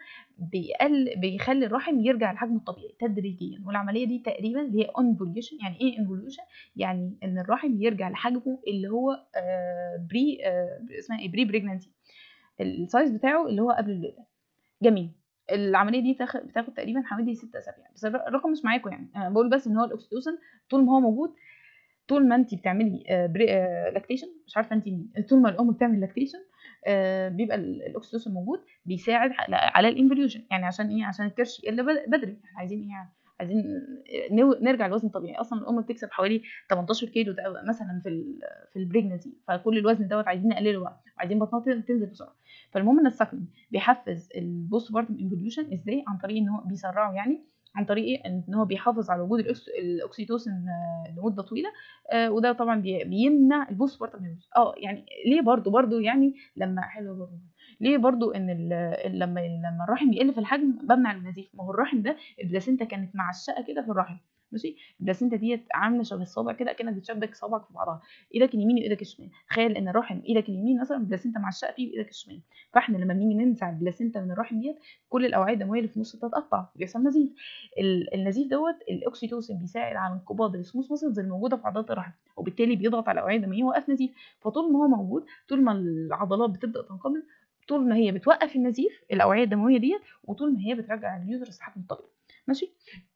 بيقل بيخلي الرحم يرجع لحجمه الطبيعي تدريجيا والعمليه دي تقريبا اللي هي انفوليوشن يعني ايه انفوليوشن يعني ان الرحم يرجع لحجمه اللي هو آه بري آه اسمها ايه بري بريجنانسي السايز بتاعه اللي هو قبل الولاده جميل العمليه دي تاخد بتاخد تقريبا حوالي 6 اسابيع بس الرقم مش معاكم يعني انا بقول بس ان هو الاكسيتوسن طول ما هو موجود طول ما انت بتعملي لاكتيشن مش عارفه انت مين طول ما الام بتعمل لاكتيشن بيبقى ال- الاكسيتوسين موجود بيساعد على- على الانفوليوشن يعني عشان ايه عشان الكرش يقل بد- بدري احنا عايزين ايه يعني عايزين نو- نرجع لوزن طبيعي اصلا الام بتكسب حوالي 18 كيلو ده مثلا في ال في البريجنسي فكل الوزن دوت عايزين نقلله بقى وعايزين بطنها تن- تنزل بسرعه فالمهم ان السكن بيحفز البوست بارتم انفوليوشن ازاي عن طريق ان هو بيسرعه يعني عن طريق ايه ان هو بيحافظ على وجود الأكس- الاكسيتوسين آه، لمده طويله آه، وده طبعا بي- بيمنع البوست بارتم هيموريج اه يعني ليه برضو برضو يعني لما حلو برضو ليه برضو ان ال- ال- لما لما الرحم يقل في الحجم بمنع النزيف ما هو الرحم ده البلاسينتا كانت معشقه كده في الرحم ماشي البلاسينتا ديت عامله شبه الصابع كده كانك بتشبك صوابعك في بعضها ايدك اليمين وايدك الشمال تخيل ان الرحم ايدك اليمين مثلا البلاسينتا معشقه فيه بايدك الشمال فاحنا لما بنيجي ننزع البلاسينتا من الرحم ديت كل الاوعيه الدمويه اللي في النص تتقطع بيحصل نزيف ال- النزيف دوت الاكسيتوسين بيساعد على انقباض السموث ماسلز الموجوده في عضلات الرحم وبالتالي بيضغط على الاوعيه الدمويه وقف نزيف فطول ما هو موجود طول ما العضلات بتبدا تنقبض طول ما هي بتوقف النزيف الاوعيه الدمويه ديت وطول ما هي بترجع اليوترس لحجم الطبيعي ماشي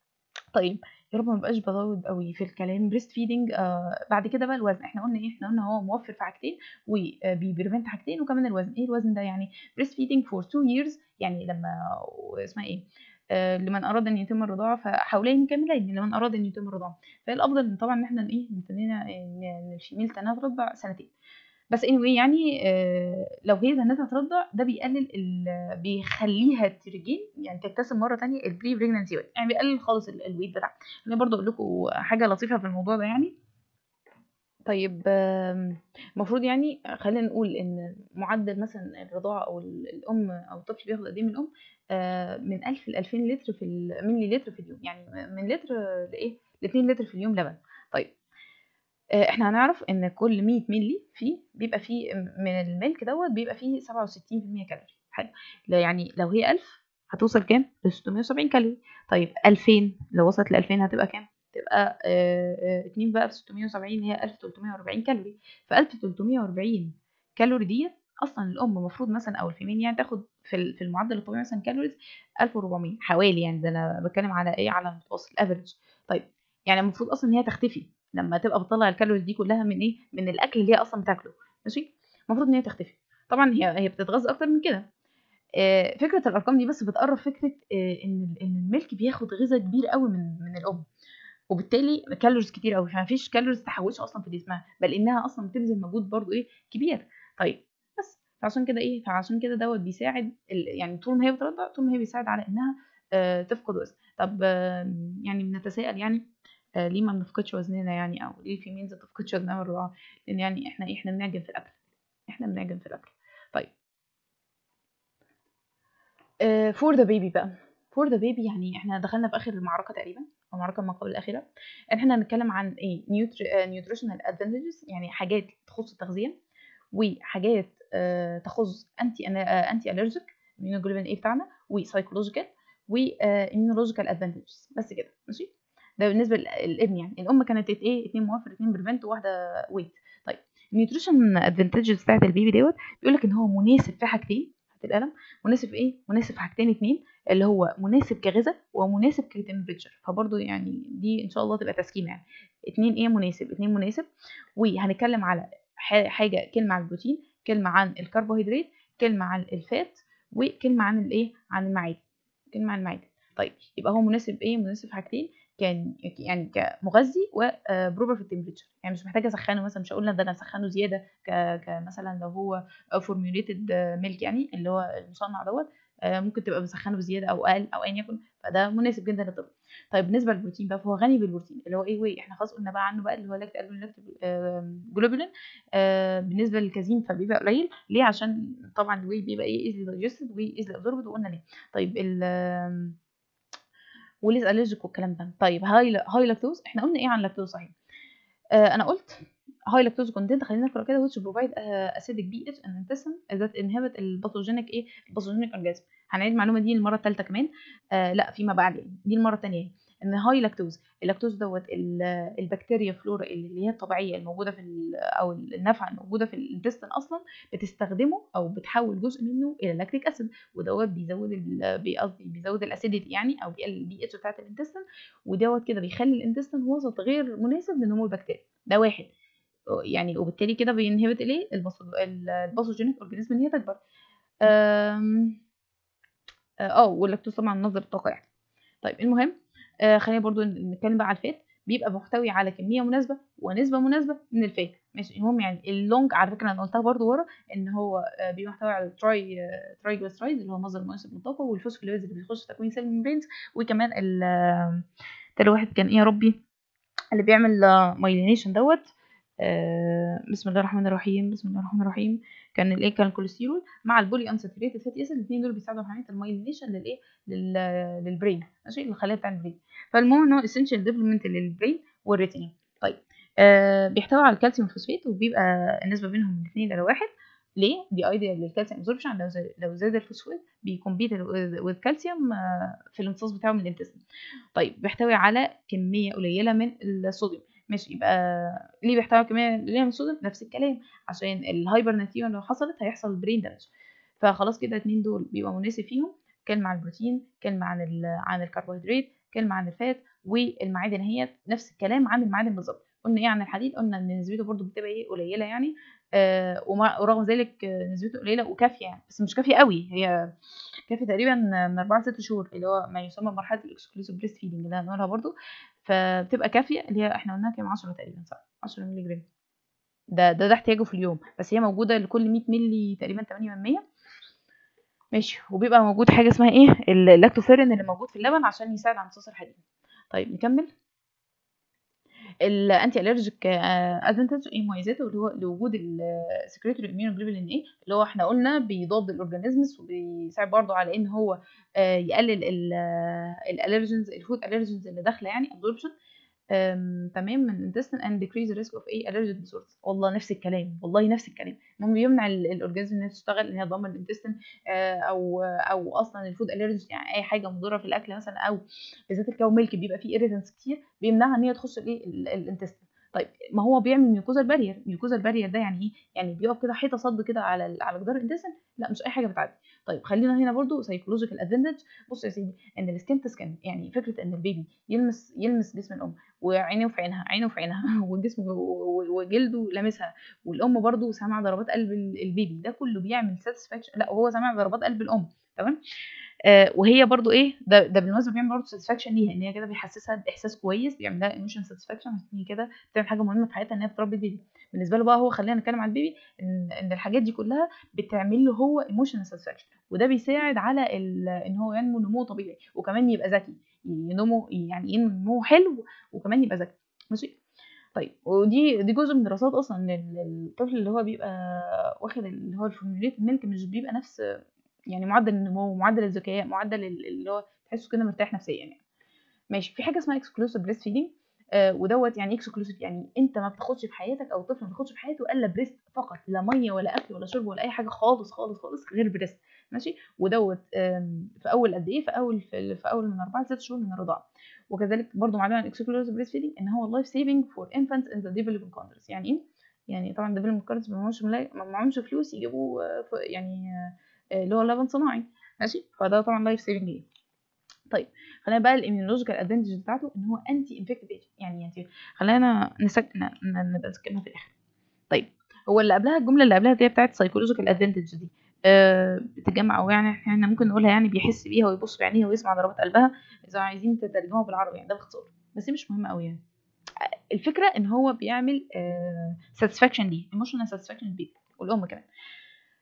طيب يا رب ما بقاش بزود قوي في الكلام بريست فيدنج آه بعد كده بقى الوزن احنا قلنا ايه احنا قلنا هو موفر في حاجتين وبيبريفنت حاجتين وكمان الوزن ايه الوزن ده يعني بريست فيدنج فور 2 years يعني لما اسمها ايه آه لمن اراد ان يتم الرضاعه فحولين كاملين لمن اراد ان يتم الرضاعه فالافضل طبعا ان احنا ايه نستنينا ان الفيميل تنها ترضع سنتين بس anyway يعني آه لو هي ذنتها ترضع ده بيقلل ال- بيخليها ترجين يعني تكتسب مره تانية البري بريجنانسي ويت يعني بيقلل خالص ال- الويت بتاعها انا برضو اقول لكم حاجه لطيفه في الموضوع ده يعني طيب آم، المفروض يعني خلينا نقول ان معدل مثلا الرضاعه او ال- الام او الطفل بياخد قد ايه من الام آه، من 1000 ل 2000 لتر في ال- ملي لتر في اليوم يعني من لتر لايه ل 2 لتر في اليوم لبن طيب آه، احنا هنعرف ان كل 100 ملي فيه بيبقى فيه من الميلك دوت بيبقى فيه 67% كالوري حلو لا يعني لو هي 1000 هتوصل كام ل 670 كالوري طيب 2000 لو وصلت ل 2000 هتبقى كام تبقى آه، آه، 2 بقى في 670 هي 1340 كالوري ف 1340 كالوري ديت اصلا الام المفروض مثلا او الفيميل يعني تاخد في ال- في المعدل الطبيعي مثلا كالوريز 1400 حوالي يعني ده انا بتكلم على ايه على المتوسط افريج طيب يعني المفروض اصلا ان هي تختفي لما تبقى بتطلع الكالوريز دي كلها من ايه من الاكل اللي هي اصلا بتاكله ماشي المفروض ان هي تختفي طبعا هي هي بتتغذى اكتر من كده آه، فكره الارقام دي بس بتقرب فكره آه، ان ان الميلك بياخد غذاء كبير قوي من من الام وبالتالي كالوريز كتير قوي فمفيش كالوريز تحوشها اصلا في جسمها بل انها اصلا بتبذل مجهود برضو ايه كبير طيب بس فعشان كده ايه فعشان كده دوت بيساعد ال- يعني طول ما هي بترضع طول ما هي بيساعد على انها آه، تفقد وزن طب آه، يعني بنتساءل يعني آه، ليه ما بنفقدش وزننا يعني او ليه في مينز تفقدش وزنها من الرضاعه لان يعني احنا احنا بنعجن في الاكل احنا بنعجن في الاكل طيب فور ذا بيبي بقى فور ذا بيبي يعني احنا دخلنا في اخر المعركه تقريبا او المعركه ما قبل الاخيره احنا هنتكلم عن ايه نيوتريشنال ادفانتجز يعني حاجات تخص التغذيه وحاجات آه، تخص انتي انتي الرجيك immunoglobulin ايه بتاعنا وسايكولوجيكال واميونولوجيكال ادفانتجز بس كده ماشي ده بالنسبه للابن يعني الام كانت ات- ايه اتنين موافر اتنين بريفنت وواحده ويت طيب النيوتريشن ادفانتجز بتاعت البيبي دوت بيقول لك ان هو مناسب في حاجتين هات القلم مناسب في ايه مناسب في حاجتين اتنين اللي هو مناسب كغذاء ومناسب كتمبريتشر فبرضه يعني دي ان شاء الله تبقى تسكينه يعني اتنين ايه مناسب اتنين مناسب وهنتكلم على ح- حاجه كلمه عن البروتين كلمه عن الكربوهيدرات كلمه عن الفات وكلمه عن الايه عن المعادن كلمه عن المعادن طيب يبقى هو مناسب ايه مناسب في حاجتين كان يعني كمغذي وبروبر في التمبريتشر يعني مش محتاجه اسخنه مثلا مش هقول لك ده انا اسخنه زياده ك... كمثلا لو هو فورميوليتد ميلك يعني اللي هو المصنع دوت آه، ممكن تبقى مسخنه بزياده او اقل او ايا يكن فده مناسب جدا للطفل طيب بالنسبه للبروتين بقى فهو غني بالبروتين اللي هو ايه واي احنا خلاص قلنا بقى عنه بقى اللي هو لاكت لاكت جلوبولين آه بالنسبه للكازين فبيبقى قليل ليه عشان طبعا الواي بيبقى ايه ايزلي دايجستد واي ايزلي ابزوربد وقلنا ليه طيب ال وليز الرجيك والكلام ده طيب هاي هاي لاكتوز احنا قلنا ايه عن لاكتوز صحيح آه انا قلت هاي لاكتوز كونتنت خلينا نقرا كده which provide uh, acidic pH and intestine that inhibit الباثوجينيك ايه الباثوجينيك اورجازم هنعيد المعلومه دي المره الثالثه كمان آه لا فيما بعد يعني دي المره الثانيه ان هاي لاكتوز اللاكتوز دوت البكتيريا فلورا اللي هي الطبيعيه الموجوده في او النافعه الموجوده في الانتستين اصلا بتستخدمه او بتحول جزء منه الى لاكتيك اسيد ودوت بيزود قصدي بيزود الاسيديتي يعني او بيقلل البي اتش بتاعت الانتستين ودوت كده بيخلي الانتستين وسط غير مناسب لنمو البكتيريا ده واحد يعني وبالتالي كده بينهبت الايه الباثوجينيك اورجانيزم ان هي تكبر اه واللاكتوز طبعا مصدر الطاقه يعني طيب المهم آه خلينا برضو نتكلم بقى على الفات بيبقى محتوي على كميه مناسبه ونسبه مناسبه من الفات ماشي المهم يعني اللونج على فكره انا قلتها برضو ورا ان هو آه بيبقى محتوي على التراي آه تراي جليسرايد اللي هو مصدر مناسب من الطاقه والفوسفوليبيدز اللي بيخش في تكوين سيل ميمبرينز وكمان ال تاني واحد كان ايه يا ربي اللي بيعمل مايلينيشن دوت آه بسم الله الرحمن الرحيم بسم الله الرحمن الرحيم كان الايه كان الكوليسترول مع البولي انساتوريتد فاتي اسيد الاثنين دول بيساعدوا في عمليه المايلينيشن للايه للبرين ماشي للخلايا بتاع البرين فالمهم ان هو اسينشال ديفلوبمنت للبرين والريتينا طيب آه بيحتوي على الكالسيوم فوسفات وبيبقى النسبه بينهم الاثنين الى واحد ليه دي ايديا للكالسيوم ابزوربشن لو زي لو زاد الفوسفات بيكمبيت وذ كالسيوم في الامتصاص بتاعه من الانتستين طيب بيحتوي على كميه قليله من الصوديوم ماشي يبقى ليه بيحتوي على كميه قليله من الصوديوم نفس الكلام عشان الهايبر ناتيون لو حصلت هيحصل برين دامج فخلاص كده اتنين دول بيبقى مناسب فيهم كلمة عن البروتين كلمة عن عن الكربوهيدرات كلمة عن الفات والمعادن هي نفس الكلام عن المعادن بالظبط قلنا ايه عن الحديد قلنا ان نسبته برضو بتبقى ايه قليله يعني آه ورغم ذلك نسبته قليله وكافيه يعني بس مش كافيه قوي هي كافيه تقريبا من 4 ل 6 شهور اللي هو ما يسمى مرحله الاكسكلوسيف بريست فيدنج اللي هنقولها برضو فبتبقى كافيه اللي هي احنا قلناها كام 10 تقريبا صح 10 مللي جرام ده ده ده احتياجه في اليوم بس هي موجوده لكل 100 مللي تقريبا 8 من 100 ماشي وبيبقى موجود حاجه اسمها ايه اللاكتوفيرين اللي موجود في اللبن عشان يساعد على امتصاص الحديد طيب نكمل الانتي الرجيك ادفانتج ايه مميزاته اللي هو لوجود السكريتوري اميونوجلوبولين ايه اللي هو احنا قلنا بيضاد الاورجانيزمز وبيساعد برضه على ان هو يقلل الالرجنز الفود الرجنز اللي داخله يعني ابزوربشن تمام من intestine and decrease the risk of ايه allergic disorders والله نفس الكلام والله نفس الكلام المهم بيمنع الاورجانيزم انها تشتغل ان هي تدمر الانتستين او او اصلا الفود الرجي يعني اي حاجه مضره في الاكل مثلا او بالذات الكاو ميلك بيبقى فيه irritants كتير بيمنعها ان هي تخش الايه الانتستين طيب ما هو بيعمل ميوكوزال بارير ميوكوزال بارير ده يعني ايه يعني بيقف كده حيطه صد كده على على جدار الانتستين لا مش اي حاجه بتعدي طيب خلينا هنا برضو سايكولوجيكال ادفانتج بص يا سيدي ان السكين تو سكين يعني فكره ان البيبي يلمس يلمس جسم الام وعينه في عينها عينه في عينها وجسمه وجلده لامسها والام برضو سامعه ضربات قلب البيبي ده كله بيعمل ساتسفاكشن لا وهو سامع ضربات قلب الام تمام آه وهي برضو ايه ده ده بالمناسبه بيعمل برضو ساتسفاكشن ليها ان هي كده بيحسسها باحساس كويس بيعمل لها ايموشن ساتسفاكشن هي كده بتعمل حاجه مهمه في حياتها ان هي بتربي البيبي بالنسبه له بقى هو خلينا نتكلم عن البيبي ان, إن الحاجات دي كلها بتعمل له هو ايموشن ساتسفاكشن وده بيساعد على ان هو ينمو نمو طبيعي وكمان يبقى ذكي ينمو يعني ينمو حلو وكمان يبقى ذكي ماشي طيب ودي دي جزء من دراسات اصلا ان الطفل اللي هو بيبقى واخد اللي هو الفورموليت ميلك مش بيبقى نفس يعني معدل النمو معدل الذكاء معدل اللي هو تحسه كده مرتاح نفسيا يعني ماشي في حاجه اسمها اكسكلوسيف بريست فيدنج آه ودوت يعني اكسكلوسيف يعني انت ما بتاخدش في حياتك او الطفل ما بياخدش في حياته الا بريست فقط لا ميه ولا اكل ولا شرب ولا اي حاجه خالص خالص خالص غير بريست ماشي ودوت في اول قد ايه في اول في, في اول من 4 ل 6 شهور من الرضاعه وكذلك برضو معلومه عن اكسكلوسيف بريست فيدنج ان هو لايف سيفنج فور انفانتس ان ذا ديفلوبينج كونتريز يعني ايه يعني طبعا ديفلوبينج كونتريز ما معهمش ما معهمش فلوس يجيبوا يعني اللي هو لبن صناعي ماشي فده طبعا لايف سيفنج ايه طيب خلينا بقى الاميونولوجيكال ادفانتج بتاعته ان هو انتي انفكتيف ايجنت يعني انت خلينا نسك نبقى نسكنها في الاخر طيب هو اللي قبلها الجمله اللي قبلها دي بتاعت سايكولوجيكال ادفانتج دي أه بتتجمع او يعني احنا ممكن نقولها يعني بيحس بيها ويبص في عينيها ويسمع ضربات قلبها اذا عايزين تترجموها بالعربي يعني ده باختصار بس مش مهمه قوي يعني الفكره ان هو بيعمل ساتسفاكشن ليه ايموشنال ساتسفاكشن للبيبي والام كمان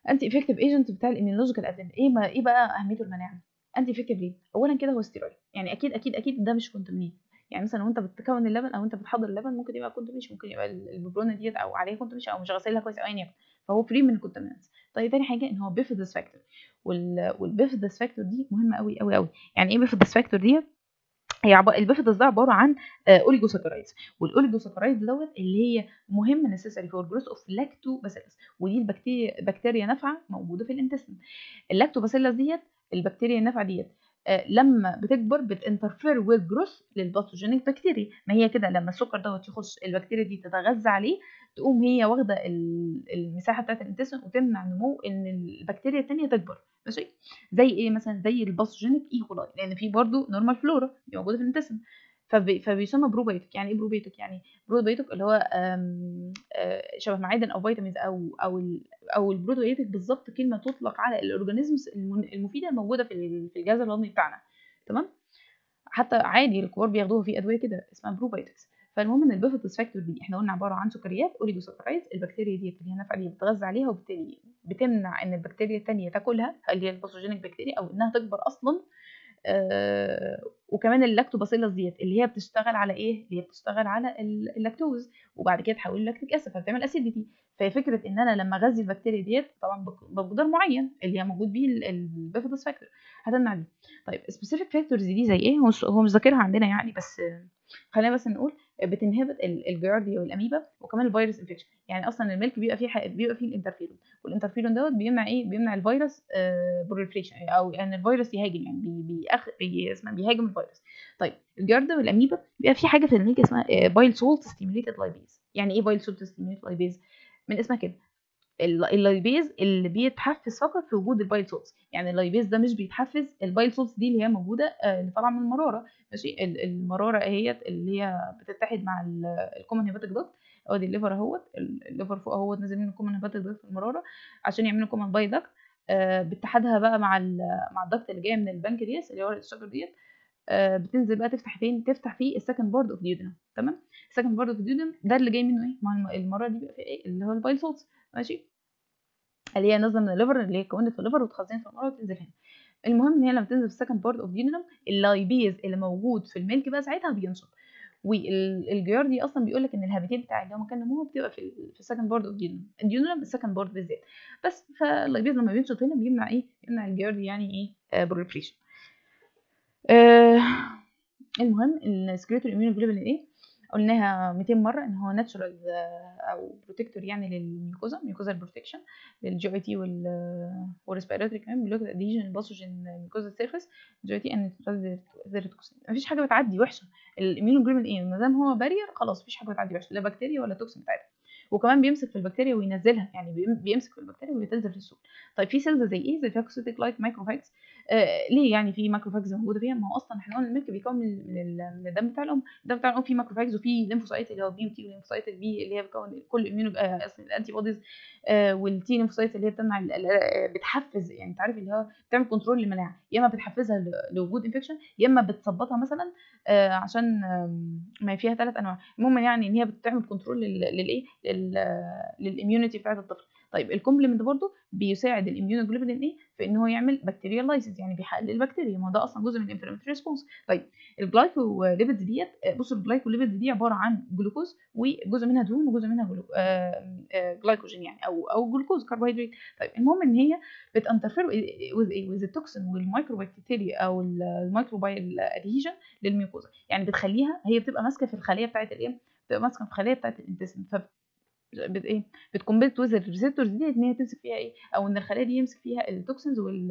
انتي افكتيف ايجنت بتاع الاميونولوجيكال ادين ايه ما ايه بقى اهميته المناعه انتي افكتيف ليه اولا كده هو ستيرويد يعني اكيد اكيد اكيد ده مش كونتامينيت يعني مثلا وانت بتكون اللبن او انت بتحضر اللبن ممكن يبقى كونتامينيشن ممكن يبقى الببرونه ديت او عليها كونتامينيشن او مش غاسلها كويس او ايا يكن فهو فري من الكونتامينانتس طيب تاني حاجه ان هو بيفيدس فاكتور وال والبيفيدس فاكتور دي مهمه قوي قوي قوي يعني ايه بيفيدس فاكتور ديت هي عب... البيفيدس ده عباره عن اوليجوساكرايدز والاوليجوساكرايدز دوت اللي هي مهمه نسيسري فور جروث اوف لاكتوباسيلس ودي البكتيريا بكتيريا نافعه موجوده في الانتستين اللاكتوباسيلس ديت البكتيريا النافعه ديت آه لما بتكبر بتنترفير ويز جروث للباثوجينيك بكتيريا ما هي كده لما السكر دوت يخش البكتيريا دي تتغذى عليه تقوم هي واخده المساحه بتاعه الانتستين وتمنع نمو ان البكتيريا الثانيه تكبر ماشي زي ايه مثلا زي الباثوجينيك ايكولاي لان في برضو نورمال فلورا موجوده في الانتستين فبي فبيسمى بروبيوتيك يعني ايه بروبيوتيك يعني بروبيوتيك اللي هو آم آم شبه معادن او فيتامينز او او او البروبيوتيك بالظبط كلمه تطلق على الاورجانيزمز المفيده الموجوده في في الجهاز الهضمي بتاعنا تمام حتى عادي الكبار بياخدوها في ادويه كده اسمها بروبيوتكس فالمهم ان البيفيدس فاكتور دي احنا قلنا عباره عن سكريات اوليجوساكرايدز البكتيريا دي اللي هي نافعه دي بتتغذى عليها وبالتالي بتمنع ان البكتيريا الثانيه تاكلها اللي هي الباثوجينيك بكتيريا او انها تكبر اصلا آه وكمان اللاكتوباسيلس ديت اللي هي بتشتغل على ايه اللي هي بتشتغل على اللاكتوز وبعد كده تحول لاكتيك اسيد فبتعمل اسيديتي فهي فكره ان انا لما اغذي البكتيريا ديت طبعا بمقدار معين اللي هي موجود بيه البيفيدس فاكتور هتمنع دي طيب سبيسيفيك فاكتورز دي زي ايه هو مش ذاكرها عندنا يعني بس خلينا بس نقول بتنهبت الجيارديا والاميبا وكمان الفيروس انفكشن يعني اصلا الميلك بيبقى فيه حق... بيبقى فيه الانترفيرون والانترفيرون دوت بيمنع ايه بيمنع الفيروس آه بروليفريشن او ان يعني الفيروس يهاجم يعني بي بيأخ... بي... اسمها بيهاجم الفيروس طيب الجيارديا والاميبا بيبقى في حاجه في الميلك اسمها بايل سولت ستيميوليتد لايبيز يعني ايه بايل سولت ستيميوليتد لايبيز من اسمها كده اللايبيز اللي بيتحفز فقط في وجود البايل سولتس يعني اللايبيز ده مش بيتحفز البايل سولتس دي اللي هي موجوده اللي طالعه من المراره ماشي المراره اهيت اللي هي بتتحد مع الكومن هيباتيك دوت ادي الليفر اهوت الليفر فوق اهوت نازل منه الكومن هيباتيك دوت في المراره عشان يعملوا كومن باي داكت آه باتحادها بقى مع مع الضغط اللي جايه من البنكرياس اللي هو ورقه الشجر ديت آه بتنزل بقى تفتح فين تفتح في السكند بورد اوف ديودنم تمام السكند بورد اوف ديودنم ده اللي جاي منه ايه ما المراره دي بقى في ايه اللي هو البايل سولتس ماشي اللي هي نازله من الليفر اللي هي اتكونت في الليفر واتخزنت في المراره وتنزل هنا المهم ان هي لما تنزل في السكند بورد اوف ديودنم اللايبيز اللي موجود في الميلك بقى ساعتها بينشط والجيار دي اصلا بيقول لك ان الهابيتات بتاع اللي هو مكان نموه بتبقى في في السكند بورد اوف ديودنم الديودنم السكند بورد بالذات بس فاللايبيز لما بينشط هنا بيمنع ايه يمنع الجيار دي يعني ايه آه بروليفريشن آه المهم السكريتوري اميونوجلوبولين ايه قلناها 200 مره ان هو ناتشورال او بروتكتور يعني للميوكوزا ميوكوزا بروتكشن للجي اي تي والريسبيراتوري كمان بيقول لك اديجن الباثوجين ميوكوزا سيرفيس جي اي تي ان مفيش حاجه بتعدي وحشه الاميونوجلوبولين ايه ما دام هو بارير خلاص مفيش حاجه بتعدي وحشه لا بكتيريا ولا توكسين بتاعتها وكمان بيمسك في البكتيريا وينزلها يعني بيمسك في البكتيريا وينزل في السوق طيب في سيلز زي ايه زي فاكوسيتيك لايك مايكروفاجز آه ليه يعني في ماكروفاجز موجوده فيها ما هو اصلا احنا قلنا الملك بيكون من, من الدم بتاع الام الدم بتاع الام فيه ماكروفاجز وفيه ليمفوسايت اللي هو بي وتي والليمفوسايت البي اللي هي بتكون كل اميونو آه الانتي بوديز آه والتي ليمفوسايت اللي هي بتمنع بتحفز يعني انت عارف اللي هو بتعمل كنترول للمناعه يا اما بتحفزها لوجود انفكشن يا اما بتثبطها مثلا آه عشان ما فيها ثلاث انواع المهم يعني ان هي بتعمل كنترول للايه للاميونيتي بتاعت الطفل طيب الكومبلمنت برضه بيساعد الاميونوجلوبولين ايه في ان هو يعمل بكتيريا لايسيس يعني بيحقق البكتيريا ما هو ده اصلا جزء من الانفلاماتوري ريسبونس طيب الجلايكوليبيدز ديت بصوا الجلايكوليبيدز دي عباره عن جلوكوز وجزء منها دهون وجزء منها جلو... آه آه جلايكوجين يعني او او جلوكوز كربوهيدرات طيب المهم ان هي بتانترفير وذ ايه وذ التوكسين والمايكروبكتيريا او الميكروبايل ادهيجن للميوكوزا يعني بتخليها هي بتبقى ماسكه في الخليه بتاعت الايه بتبقى ماسكه في الخليه بتاعت الانتستين ف بت ايه بتكمبيت وذ الريسبتورز دي ان هي تمسك فيها ايه او ان الخلايا دي يمسك فيها التوكسينز وال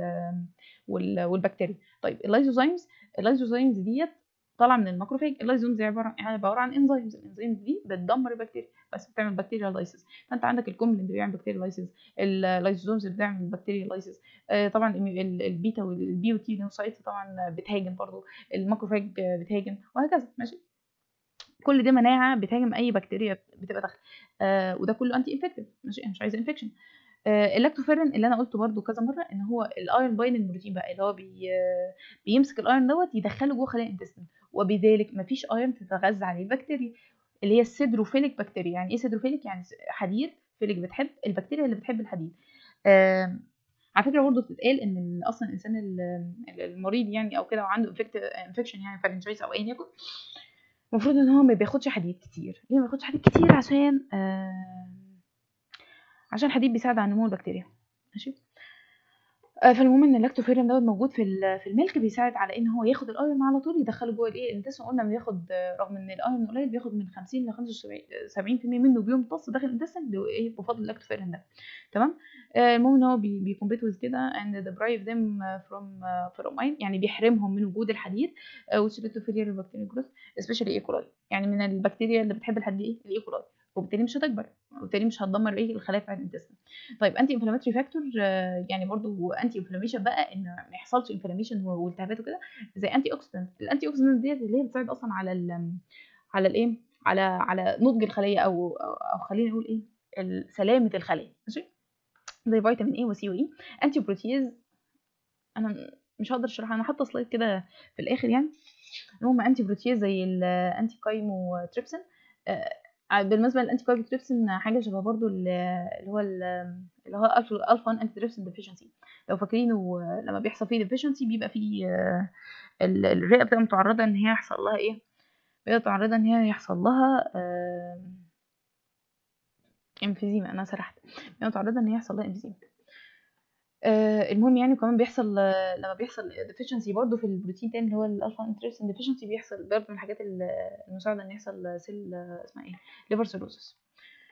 وال والبكتيريا طيب اللايزوزايمز اللايزوزايمز ديت طالعه من الماكروفاج اللايزومز دي عباره عن عباره عن انزيمز الانزيمز دي بتدمر البكتيريا بس بتعمل بكتيريا لايسيس فانت عندك الكومبلين اللي بيعمل بكتيريا لايسيس اللايزوزومز اللي بتعمل بكتيريا لايسيس آه طبعا البيتا والبي وتي لينوسايت طبعا بتهاجم برضه الماكروفاج بتهاجم وهكذا ماشي كل دي مناعه بتهاجم اي بكتيريا بتبقى داخله آه وده كله انتي انفكتيف ماشي انا مش عايزه انفكشن آه اللاكتوفيرين اللي انا قلته برده كذا مره ان هو الايرون بايندنج بروتين بقى اللي هو بي بيمسك الايرون دوت يدخله جوه خلايا الانتستين وبذلك مفيش ايرون تتغذى عليه البكتيريا اللي هي السيدروفيليك بكتيريا يعني ايه سيدروفيليك يعني حديد فيليك بتحب البكتيريا اللي بتحب الحديد آم، على فكره برضه بتتقال ان ال- اصلا الانسان ال- المريض يعني او كده وعنده انفكشن يعني فارنجايتس او ايا يكن المفروض ان هو ما بياخدش حديد كتير ليه ما بياخدش حديد كتير عشان آم، عشان الحديد بيساعد على نمو البكتيريا ماشي آه، فالمهم ان اللاكتوفيرين دوت موجود في ال- في الميلك بيساعد على ان هو ياخد الايرون على طول يدخله جوه الايه الانتستين قلنا بياخد آه، رغم ان الايرون قليل بياخد من 50 ل 75% منه بيمتص داخل الانتستين بايه بفضل اللاكتوفيرين ده تمام آه، المهم ان هو بيكمبيت ويز كده and deprive them آه، from آه، from iron يعني بيحرمهم من وجود الحديد آه، which lead to failure of bacterial growth especially E. coli يعني من البكتيريا اللي بتحب الحديد ايه الاي كولاي وبالتالي مش هتكبر وبالتالي مش هتدمر ايه الخلايا بتاعت الانتستين طيب انتي انفلاماتوري فاكتور يعني برضو انتي انفلاميشن بقى ان ما يحصلش انفلاميشن والتهابات وكده زي انتي اوكسيدنت الانتي اوكسيدنت ديت اللي هي بتساعد اصلا على ال على الايه على على نضج الخليه او او, أو خلينا نقول ايه ال- سلامه الخليه ماشي زي فيتامين اي وسي واي انتي بروتيز انا مش هقدر اشرحها انا حاطه سلايد كده في الاخر يعني المهم انتي بروتيز زي الانتي كايمو تريبسين آه، بالنسبه للانتي كايمو تريبسين حاجه شبه برضو ال- اللي هو ال- اللي هو الفا الفا انتي تريبسين ديفيشنسي لو فاكرينه آه، لما بيحصل فيه ديفيشنسي بيبقى فيه آه، ال- الرئه بتبقى متعرضه ان هي يحصل لها ايه بتبقى متعرضه ان هي يحصل لها امفيزيما انا سرحت بتبقى متعرضه ان هي يحصل لها امفيزيما آه، المهم يعني كمان بيحصل آه، لما بيحصل ديفيشنسي برضه في البروتين تاني اللي هو الالفا انتريبسين ديفيشنسي بيحصل برضه من الحاجات ال- المساعده ان يحصل سيل اسمها ايه ليفر سيروسس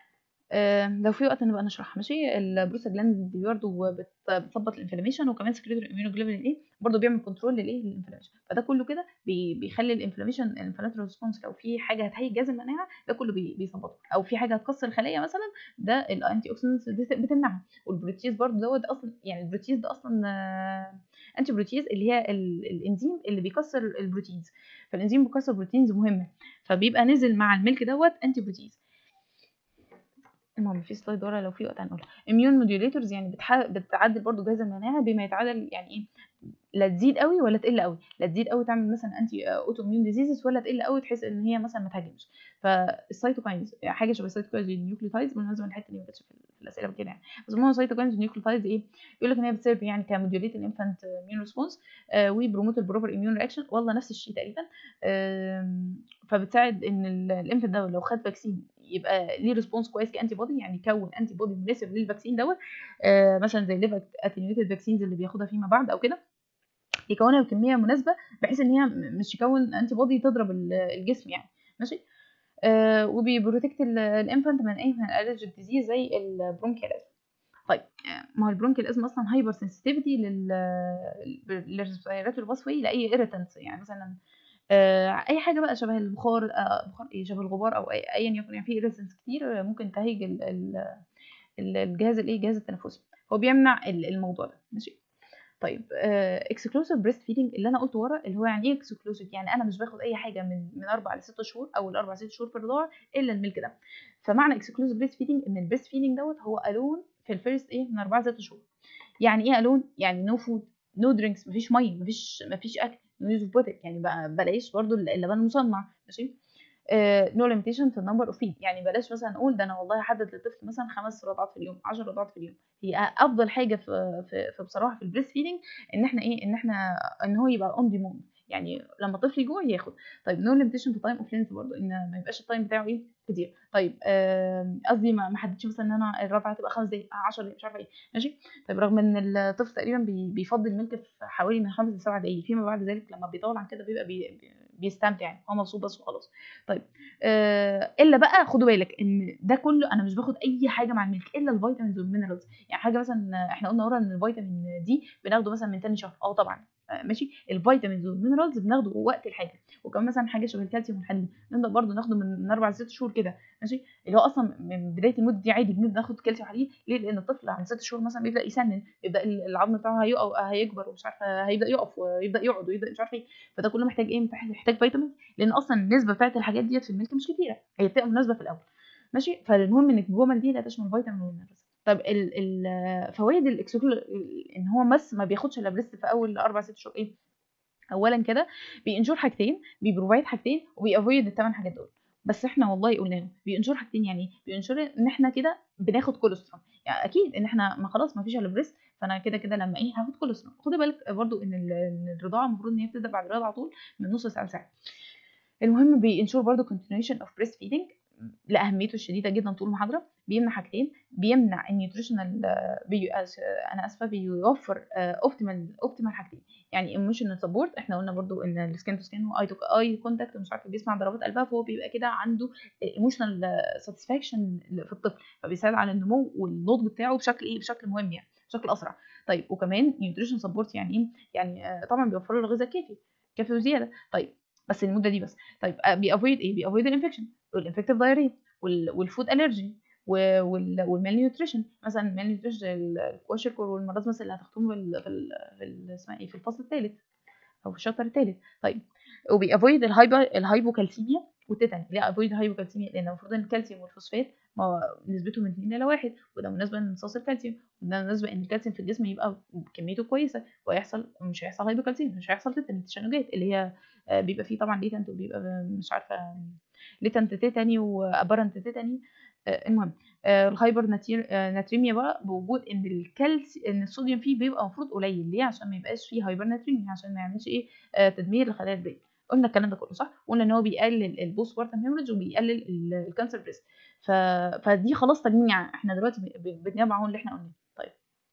لو في وقت نبقى نشرح ماشي البروستاجلاند دي برضه بت- بتظبط الانفلاميشن وكمان سكريتوري اميونوجلوبولين ايه برضه بيعمل كنترول للايه للانفلاميشن فده كله كده بي- بيخلي الانفلاميشن الانفلاماتوري ريسبونس لو في حاجه هتهيج جهاز المناعه ده كله بي- بيظبطه او في حاجه هتكسر الخليه مثلا ده الانتي اوكسيدنتس بتمنعها والبروتيز برضه دوت اصلا يعني البروتيز ده اصلا انتي بروتيز اللي هي ال- الانزيم اللي بيكسر البروتينز فالانزيم بيكسر بروتينز مهمه فبيبقى نزل مع الميلك دوت انتي بروتيز المهم في سلايد ورا لو في وقت هنقولها اميون موديوليتورز يعني بتح... بتعدل برضو جهاز المناعه بما يتعادل يعني ايه لا تزيد قوي ولا تقل قوي لا تزيد قوي تعمل مثلا انتي اوتو اميون ديزيزز ولا تقل قوي تحس ان هي مثلا ما تهاجمش فالسيتوكاينز حاجه شبه السيتوكاينز النيوكليوتايدز بالمناسبه الحته دي ما كانتش في في الاسئله كده يعني بس المهم السيتوكاينز النيوكليوتايدز ايه يقول لك ان هي بتسيرف يعني كموديوليت الانفانت اميون ريسبونس وبروموت البروبر اميون رياكشن والله نفس الشيء تقريبا آم، فبتساعد ان ال- الانفانت ده لو خد فاكسين يبقى ليه ريسبونس كويس كانتي بودي يعني يكون انتي بودي مناسب للفاكسين دوت آه، مثلا زي الليفر اتنيوتد فاكسينز اللي بياخدها فيما بعد او كده يكونها بكميه مناسبه بحيث ان هي م- مش يكون انتي بودي تضرب ال- الجسم يعني ماشي آه وبيبروتكت الانفانت من ايه من الالرجيك ديزيز زي البرونكيال طيب آه، ما هو البرونكيال ازمه اصلا هايبر سنسيتيفيتي لل للريسبيراتوري باسوي لاي ايريتنس يعني مثلا آه، اي حاجه بقى شبه البخار آه، بخار ايه شبه الغبار او أي- ايا يكن يعني في ايريتنس كتير آه، ممكن تهيج ال- ال- ال- الجهاز الايه الجهاز التنفسي هو بيمنع ال- الموضوع ده ماشي طيب اكسكلوسيف بريست فيدنج اللي انا قلته ورا اللي هو يعني ايه اكسكلوسيف يعني انا مش باخد اي حاجه من من اربع لست شهور او الاربع ست شهور في الرضاعه الا الميلك ده فمعنى اكسكلوسيف بريست فيدنج ان البريست فيدنج دوت هو الون في الفيرست ايه من اربعه ست شهور يعني ايه الون يعني نو فود نو درينكس مفيش ميه مفيش مفيش اكل نو يوز بوتل يعني بقى بلاقيش برضو اللبن المصنع ماشي نو ليميتيشن في النمبر اوف فيد يعني بلاش مثلا اقول ده انا والله احدد للطفل مثلا خمس رضعات في اليوم 10 رضعات في اليوم هي افضل حاجه في في, في بصراحه في البريست فيدنج ان احنا ايه ان احنا ان هو يبقى اون ديموند يعني لما الطفل يجوع ياخد طيب نو ليميتيشن في تايم اوف لينث برضه ان ما يبقاش التايم بتاعه ايه كتير طيب آم، قصدي ما ما حددش مثلا ان انا الرضعه تبقى خمس دقايق 10 دقايق مش عارفه ايه ماشي طيب رغم ان الطفل تقريبا بي- بيفضل الملك في حوالي من خمس لسبع دقايق فيما بعد ذلك لما بيطول عن كده بيبقى بي بي- بيستمتع يعني هو مبسوط بس وخلاص طيب آه الا بقى خدوا بالك ان ده كله انا مش باخد اي حاجه مع الملك الا الفيتامينز والمينرالز يعني حاجه مثلا احنا قلنا ورا ان الفيتامين دي بناخده مثلا من تاني شهر اه طبعا آه ماشي الفيتامينز والمينرالز بناخده وقت الحاجه وكمان مثلا حاجه شبه الكالسيوم والحديد نبدا برضه ناخده من من اربع لست شهور كده ماشي اللي هو اصلا من بدايه المده دي عادي بنبدا ناخد كالسيوم وحديد ليه لان الطفل عند ست شهور مثلا بيبدا يسنن يبدا العظم بتاعه هيقف هيكبر ومش عارفه هيبدا يقف ويبدا يقعد ويبدا مش عارفه ايه فده كله محتاج ايه محتاج محتاج فيتامين لان اصلا النسبه بتاعت الحاجات ديت في الملك مش كتيره هي بتبقى مناسبه في الاول ماشي فالمهم ان الجمل دي لا تشمل فيتامين ومينرالز طب ال ال فوائد الاكسكلو ان هو بس ما بياخدش الا بريست في اول اربع ست شهور ايه اولا كده بينشور حاجتين بيبروفايد حاجتين وبيأفويد الثمان حاجات دول بس احنا والله قلنا بينشور حاجتين يعني إيه؟ بينشور ان احنا كده بناخد كوليسترول يعني اكيد ان احنا ما خلاص ما فيش الا بريست فانا كده كده لما ايه هاخد كوليسترول خدي بالك برضو ان ال- إن الرضاعه المفروض ان هي بتبدا بعد الولاده على طول من نص ساعه لساعه المهم بينشور برضو continuation of breastfeeding لاهميته الشديده جدا طول المحاضره بيمنع حاجتين بيمنع النيوتريشنال بي... أس- انا اسفه بيوفر اوبتيمال اوبتيمال حاجتين يعني ايموشنال سبورت احنا قلنا برضو ان السكين تو سكين واي تو اي كونتاكت ومش عارفه بيسمع ضربات قلبها فهو بيبقى كده عنده ايموشنال ساتسفاكشن في الطفل فبيساعد على النمو والنضج بتاعه بشكل ايه بشكل مهم يعني بشكل اسرع طيب وكمان نيوتريشن سبورت يعني ايه يعني آه، طبعا بيوفر له الغذاء الكافي كافي وزياده طيب بس المده دي بس طيب بيأفويد ايه بيأفويد الانفكشن والانفكتيف دايريا والفود الرجي والمال نيوتريشن مثلا المال نيوتريشن الكواشيكور والمرض مثلا اللي هتاخدهم في ال- في ال- في ال- اسمها ايه في الفصل الثالث او في الشابتر الثالث طيب وبيأفويد الهايبر الهايبوكالسيميا والتيتاني ليه افويد الهايبوكالسيميا لان المفروض ان الكالسيوم والفوسفات ما هو نسبته من 2 الى 1 وده مناسبه لامتصاص الكالسيوم وده مناسبه ان الكالسيوم في الجسم يبقى كميته كويسه وهيحصل مش هيحصل هايبوكالسيميا مش هيحصل تيتاني تشنجات اللي هي آه، بيبقى فيه طبعا ليتنت وبيبقى مش عارفه ليتنت تيتاني وابرنت تيتاني آه، المهم آه، الهايبر ناتير- آه، ناتريميا بقى بوجود ان الكالسي ان الصوديوم فيه بيبقى المفروض قليل ليه عشان ما يبقاش فيه هايبر ناتريميا عشان ما يعملش ايه آه، تدمير لخلايا البيض قلنا الكلام ده كله صح قلنا ان هو بيقلل البوست بارتم هيموريدج وبيقلل ال- الكانسر بريست ف... فدي خلاص تجميع احنا دلوقتي ب- ب- بنجمع اهو اللي احنا قلناه طيب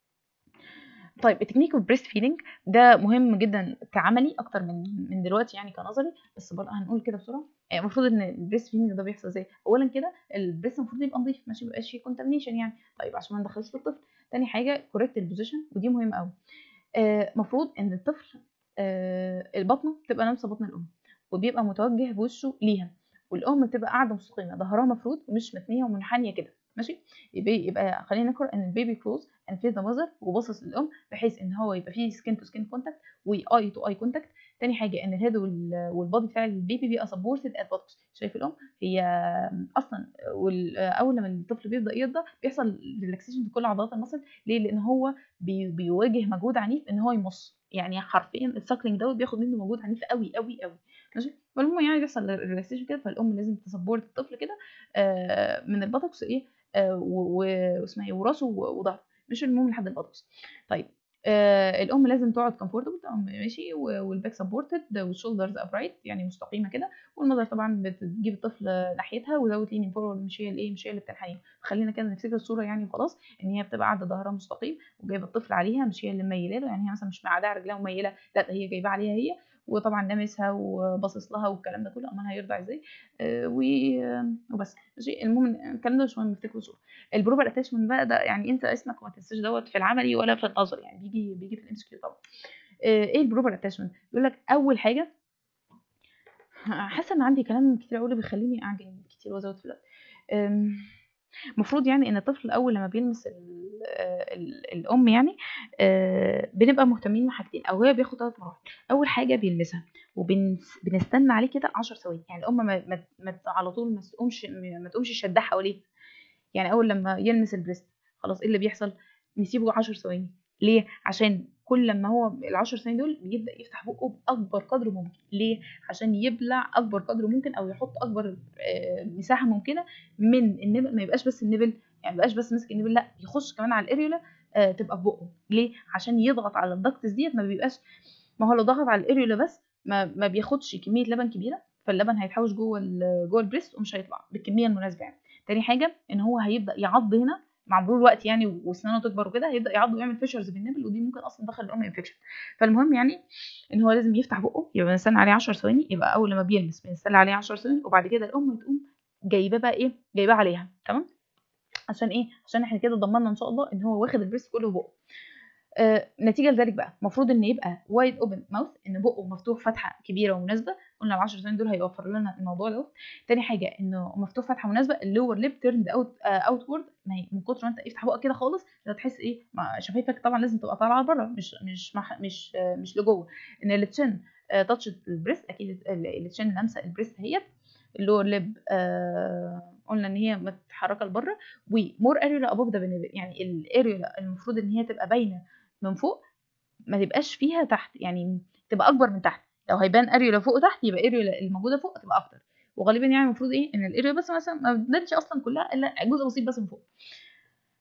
طيب التكنيك اوف بريست فيدنج ده مهم جدا كعملي اكتر من من دلوقتي يعني كنظري بس برضه هنقول كده بسرعه يعني المفروض ان البريست فيدنج ده بيحصل ازاي اولا كده البريست المفروض يبقى نظيف ماشي ما يبقاش فيه كونتامينيشن يعني طيب عشان ما ندخلش الطفل تاني حاجه كوريكت البوزيشن ودي مهمه قوي المفروض ان الطفل آه، البطنه تبقى لامسه بطن الام وبيبقى متوجه بوشه ليها والام بتبقى قاعده مستقيمه ظهرها مفروض ومش متنيه ومنحنيه كده ماشي يبقى, يبقى خلينا نقرا ان البيبي كلوز and face the mother وباصص للام بحيث ان هو يبقى فيه سكين تو سكين كونتاكت واي تو اي كونتاكت تاني حاجه ان الهيد وال- والبادي بتاع البيبي بيبقى سبورتد ات بوتوكس شايف الام هي اصلا وال- اول لما الطفل بيبدا يرضع بيحصل ريلاكسيشن في كل عضلات المصل ليه لان هو بي بيواجه مجهود عنيف ان هو يمص يعني حرفيا الساكلينج دوت بياخد منه مجهود عنيف قوي قوي قوي ماشي فالمهم يعني بيحصل ريلاكسيشن كده فالام لازم تسبورت الطفل كده آه، من البطوكس ايه آه، و- و- واسمها ايه وراسه و- وظهره مش المهم لحد البطوكس طيب آه الام لازم تقعد كومفورتبل ماشي و- والباك سبورتد والشولدرز ابرايت يعني مستقيمه كده والمذر طبعا بتجيب الطفل ناحيتها ودوت ليني فورورد مش هي الايه مش هي اللي بتنحني خلينا كده نفتكر الصوره يعني وخلاص ان هي بتبقى قاعده ظهرها مستقيم وجايبه الطفل عليها مش هي اللي مميله له يعني هي مثلا مش مقعدها على رجلها وميله لا ده هي جايباه عليها هي وطبعا لامسها وباصص لها والكلام ده كله امال هيرضع ازاي آه و- وبس ماشي المهم إن الكلام ده مش مهم نفتكره صوره البروبر اتاشمنت بقى ده يعني انسى اسمك وما تنساش دوت في العملي ولا في النظر يعني بيجي بيجي في الام كيو طبعا آه، ايه البروبر اتاشمنت بيقول لك اول حاجه حاسه ان عندي كلام كتير قوي بيخليني اعجن كتير وازود في الوقت أم، المفروض يعني ان الطفل اول لما بيلمس ال- آه، ال- الام يعني آه، بنبقى مهتمين بحاجتين او هي بياخد ثلاث مراحل اول حاجه بيلمسها وبنستنى عليه كده 10 ثواني يعني الام ما, ما, ما على طول ما تقومش ما تقومش شدها حواليه يعني اول لما يلمس البريست خلاص ايه اللي بيحصل نسيبه 10 ثواني ليه عشان كل لما هو ال10 ثواني دول بيبدا يفتح بقه باكبر قدر ممكن ليه عشان يبلع اكبر قدر ممكن او يحط اكبر آه، مساحه ممكنه من النبل ما يبقاش بس النبل يعني ما يبقاش بس ماسك النبل لا يخش كمان على الاريولا آه، تبقى في بقه ليه عشان يضغط على الضغط ديت ما بيبقاش ما هو لو ضغط على الاريولا بس ما, ما بياخدش كميه لبن كبيره فاللبن هيتحوش جوه ال- جوه البريست ومش هيطلع بالكميه المناسبه يعني تاني حاجه ان هو هيبدا يعض هنا مع مرور الوقت يعني واسنانه تكبر وكده هيبدا يعض ويعمل فيشرز في النبل ودي ممكن اصلا تدخل الام انفكشن فالمهم يعني ان هو لازم يفتح بقه يبقى بنستنى عليه 10 ثواني يبقى اول لما بيلمس بنستنى عليه 10 ثواني وبعد كده الام تقوم جايباه بقى ايه جايباه عليها تمام عشان ايه عشان احنا كده ضمننا ان شاء الله ان هو واخد البريست كله في بقه آه، نتيجه لذلك بقى المفروض ان يبقى وايد اوبن ماوث ان بقه مفتوح فتحه كبيره ومناسبه قلنا ال 10 ثواني دول هيوفر لنا الموضوع ده تاني حاجه انه مفتوح فتحه مناسبه اللور ليب تيرند اوت اوتورد ما هي من كتر ما انت يفتح بقك كده خالص انت تحس ايه مع شفايفك طبعا لازم تبقى طالعه لبره مش مش مح مش آه، مش لجوه ان التشن تاتش البريست اكيد التشن لامسه البريست هي اللور ليب آه قلنا ان هي متحركه لبره ومور اريولا ابوف ذا يعني الاريولا المفروض ان هي تبقى باينه من فوق ما تبقاش فيها تحت يعني تبقى اكبر من تحت لو هيبان اريولا فوق وتحت يبقى اريولا الموجوده فوق تبقى اكتر وغالبا يعني المفروض ايه ان الاريولا بس مثلا ما بتبانش اصلا كلها الا جزء بسيط بس من فوق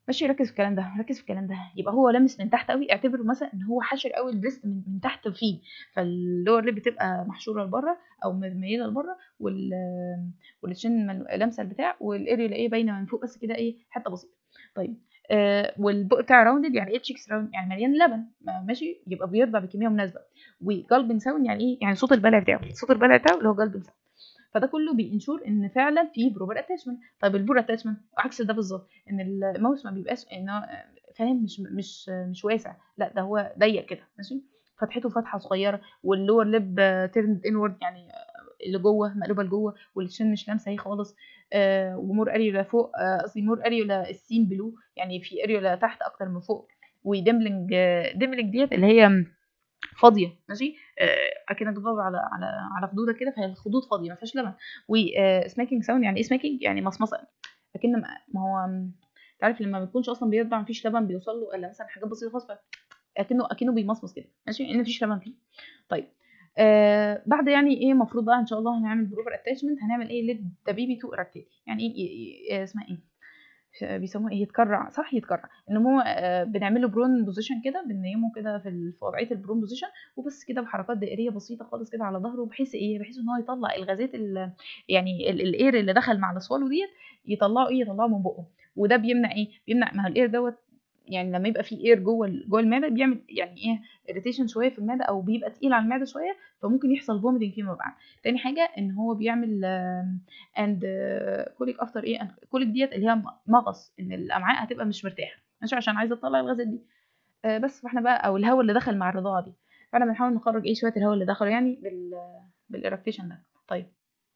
ماشي ركز في الكلام ده ركز في الكلام ده يبقى هو لامس من تحت قوي اعتبره مثلا ان هو حاشر قوي البريست من, من تحت فيه فاللور ليب بتبقى محشوره لبره او ميله لبره وال والتشين لامسه البتاع والاريولا ايه باينه من فوق بس كده ايه حته بسيطه طيب آه والبق بتاعه راوندد يعني ايه تشيكس راوند يعني مليان لبن ماشي يبقى بيرضع بكميه مناسبه وجلبن ساوند يعني ايه يعني صوت البلع بتاعه صوت البلع بتاعه اللي هو جلبن ساوند فده كله بينشور ان فعلا في بروبر اتاشمنت طيب البور اتاشمنت عكس ده بالظبط ان الماوس ما بيبقاش انه فاهم مش مش مش واسع لا ده هو ضيق كده ماشي فتحته فتحه صغيره واللور ليب تيرند انورد يعني اللي جوه مقلوبه لجوه والشن مش لامسه اهي خالص آه ومور اريولا فوق قصدي آه مور اريولا السين بلو يعني في اريولا تحت اكتر من فوق وديملينج آه ديملينج ديت اللي هي فاضيه ماشي آه اكنك بتضرب على على على خدوده كده فهي الخدود فاضيه ما فيهاش لبن وسماكينج ساوند يعني ايه سماكينج يعني مصمصه اكن ما هو انت عارف لما ما بيكونش اصلا بيرضع مفيش لبن بيوصل له الا مثلا حاجات بسيطه خالص اكنه اكنه بيمصمص كده ماشي ان مفيش لبن فيه طيب آه بعد يعني ايه المفروض بقى ان شاء الله هنعمل بروفر اتاتشمنت هنعمل ايه ليد ذا بيبي تو اراكتيفي يعني ايه, إيه اسمها ايه بيسموه ايه يتكرع صح يتكرع ان هو آه بنعمل له برون بوزيشن كده بننيمه كده في وضعيه البرون بوزيشن وبس كده بحركات دائريه بسيطه خالص كده على ظهره بحيث ايه بحيث ان هو يطلع الغازات يعني الاير اللي دخل مع الاسوالو ديت يطلعه ايه يطلعه من بقه وده بيمنع ايه بيمنع ما هو الاير دوت يعني لما يبقى فيه اير جوه جوه المعده بيعمل يعني ايه اريتيشن شويه في المعده او بيبقى تقيل على المعده شويه فممكن يحصل فوميتنج فيما بعد تاني حاجه ان هو بيعمل اند كوليك افتر ايه كوليك ديت اللي هي مغص ان الامعاء هتبقى مش مرتاحه ماشي عشان عايزه تطلع الغازات دي آه بس فاحنا بقى او الهواء اللي دخل مع الرضاعه دي فاحنا بنحاول نخرج ايه شويه الهواء اللي دخلوا يعني بال بالاراكتيشن ده طيب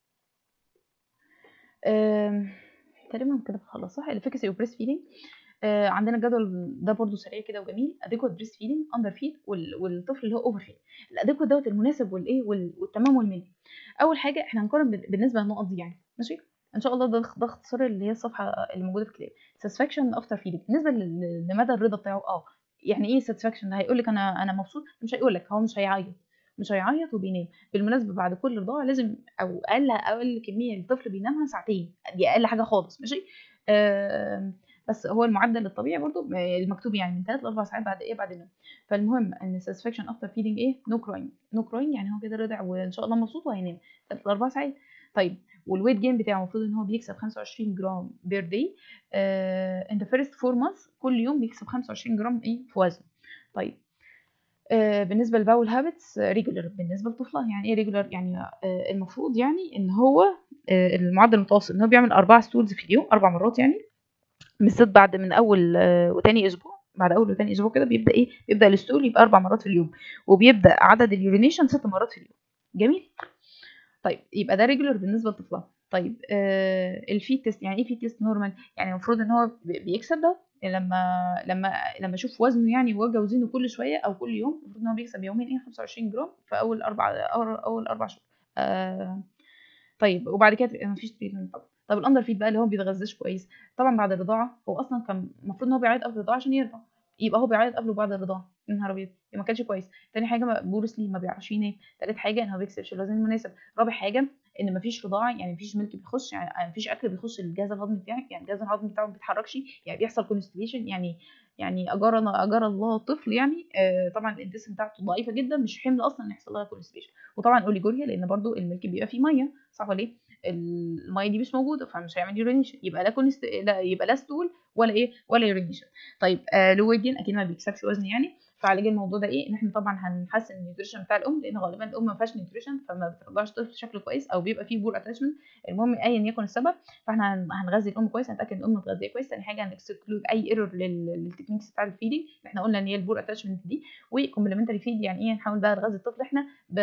آه تقريبا كده بخلص صح الافكاسي وبريس فيدنج آه عندنا الجدول ده برده سريع كده وجميل اديكوت بريست فيدنج اندر فيد والطفل اللي هو اوفر فيد الاديكوت دوت المناسب والايه والتمام والملي اول حاجه احنا هنقارن بالنسبه للنقط دي يعني ماشي ان شاء الله ده ده اختصار اللي هي الصفحه اللي موجوده في الكتاب ساتسفاكشن افتر فيدنج بالنسبه لمدى الرضا بتاعه اه يعني ايه ساتسفاكشن هيقول لك انا انا مبسوط مش هيقول لك هو مش هيعيط مش هيعيط وبينام بالمناسبه بعد كل رضاعه لازم او اقل اقل كميه الطفل بينامها ساعتين دي اقل حاجه خالص ماشي آه بس هو المعدل الطبيعي برضو المكتوب يعني من 3 ل 4 ساعات بعد ايه بعد النوم فالمهم ان satisfaction افتر فيدنج ايه نو كرايم نو كرايم يعني هو كده رضع وان شاء الله مبسوط وهينام 3 ل 4 ساعات طيب والويت جين بتاعه المفروض ان هو بيكسب 25 جرام بير داي ان ذا فيرست 4 مانث كل يوم بيكسب 25 جرام ايه في وزنه طيب آه بالنسبه للباول هابتس ريجولر بالنسبه لطفلها يعني ايه ريجولر يعني آه المفروض يعني ان هو آه المعدل المتوسط ان هو بيعمل اربع ستولز في اليوم اربع مرات يعني بالذات بعد من اول وتاني اسبوع بعد اول وتاني اسبوع كده بيبدا ايه بيبدا الستول يبقى اربع مرات في اليوم وبيبدا عدد اليورينيشن ست مرات في اليوم جميل طيب يبقى ده ريجولر بالنسبه لطفلها طيب آه الفيت تيست يعني ايه فيت تيست نورمال يعني المفروض ان هو بيكسب ده لما لما لما اشوف وزنه يعني وارجع اوزنه كل شويه او كل يوم المفروض ان هو بيكسب يوميا ايه 25 جرام في اول اربع اول, أول اربع شهور آه طيب وبعد كده مفيش تريتمنت طبعا طب الاندر فيد بقى اللي هو ما بيتغذاش كويس طبعا بعد الرضاعه هو اصلا كان المفروض ان هو بيعيط قبل الرضاعه عشان يرضع يبقى هو بيعيط قبل وبعد الرضاعه يا نهار ابيض ما كانش كويس تاني حاجه بورس لي ما بيعرفش ينام تالت حاجه ان هو بيكسبش الوزن المناسب رابع حاجه ان مفيش رضاعه يعني مفيش ملك بيخش يعني مفيش اكل بيخش الجهاز الهضمي بتاعك يعني الجهاز الهضمي بتاعه ما بيتحركش يعني بيحصل كونستيبيشن يعني يعني اجرنا اجر الله الطفل يعني آه طبعا الانتستين بتاعته ضعيفه جدا مش حمل اصلا ان يحصل لها كونستيبيشن وطبعا اوليجوريا لان برضو الملك بيبقى فيه ميه صح ولا ايه الميه دي مش موجوده فمش هيعمل يورينيشن يبقى لا كونست لا يبقى لا ستول ولا ايه ولا يورينيشن طيب آه لو ويت جين اكيد ما بيكسبش وزن يعني فعلاج الموضوع ده ايه ان احنا طبعا هنحسن النيوتريشن بتاع الام لان غالبا الام ما فيهاش نيوتريشن فما بترضعش طفل شكله كويس او بيبقى فيه بور اتاشمنت المهم ايا يكن السبب فاحنا هنغذي الام كويس هنتاكد ان الام متغذيه كويس ثاني حاجه هنكسكلود اي ايرور للتكنيكس بتاع الفيدنج احنا قلنا ان هي البور اتاشمنت دي وكومبلمنتري فيد يعني ايه نحاول بقى نغذي الطفل احنا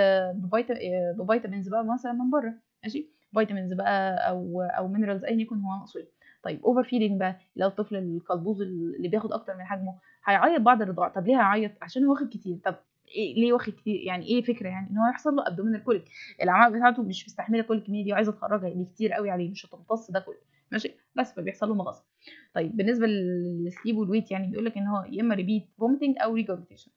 بفيتامينز بقى مثلا من بره ماشي فيتامينز بقى او او مينرالز ايا يكن هو ناقصه ايه طيب اوفر فيدنج بقى لو الطفل القلبوز اللي بياخد اكتر من حجمه هيعيط بعد الرضاعه طب ليه هيعيط عشان هو واخد كتير طب إيه ليه واخد كتير يعني ايه فكره يعني ان هو يحصل له ابدومينال كوليك الامعاء بتاعته مش مستحمله كل الكميه دي وعايزه تخرجها يعني كتير قوي عليه مش هتمتص ده كله ماشي بس فبيحصل له مغص طيب بالنسبه للسليب والويت يعني بيقول لك ان هو يا اما ريبيت فوميتنج او ريجورتيشن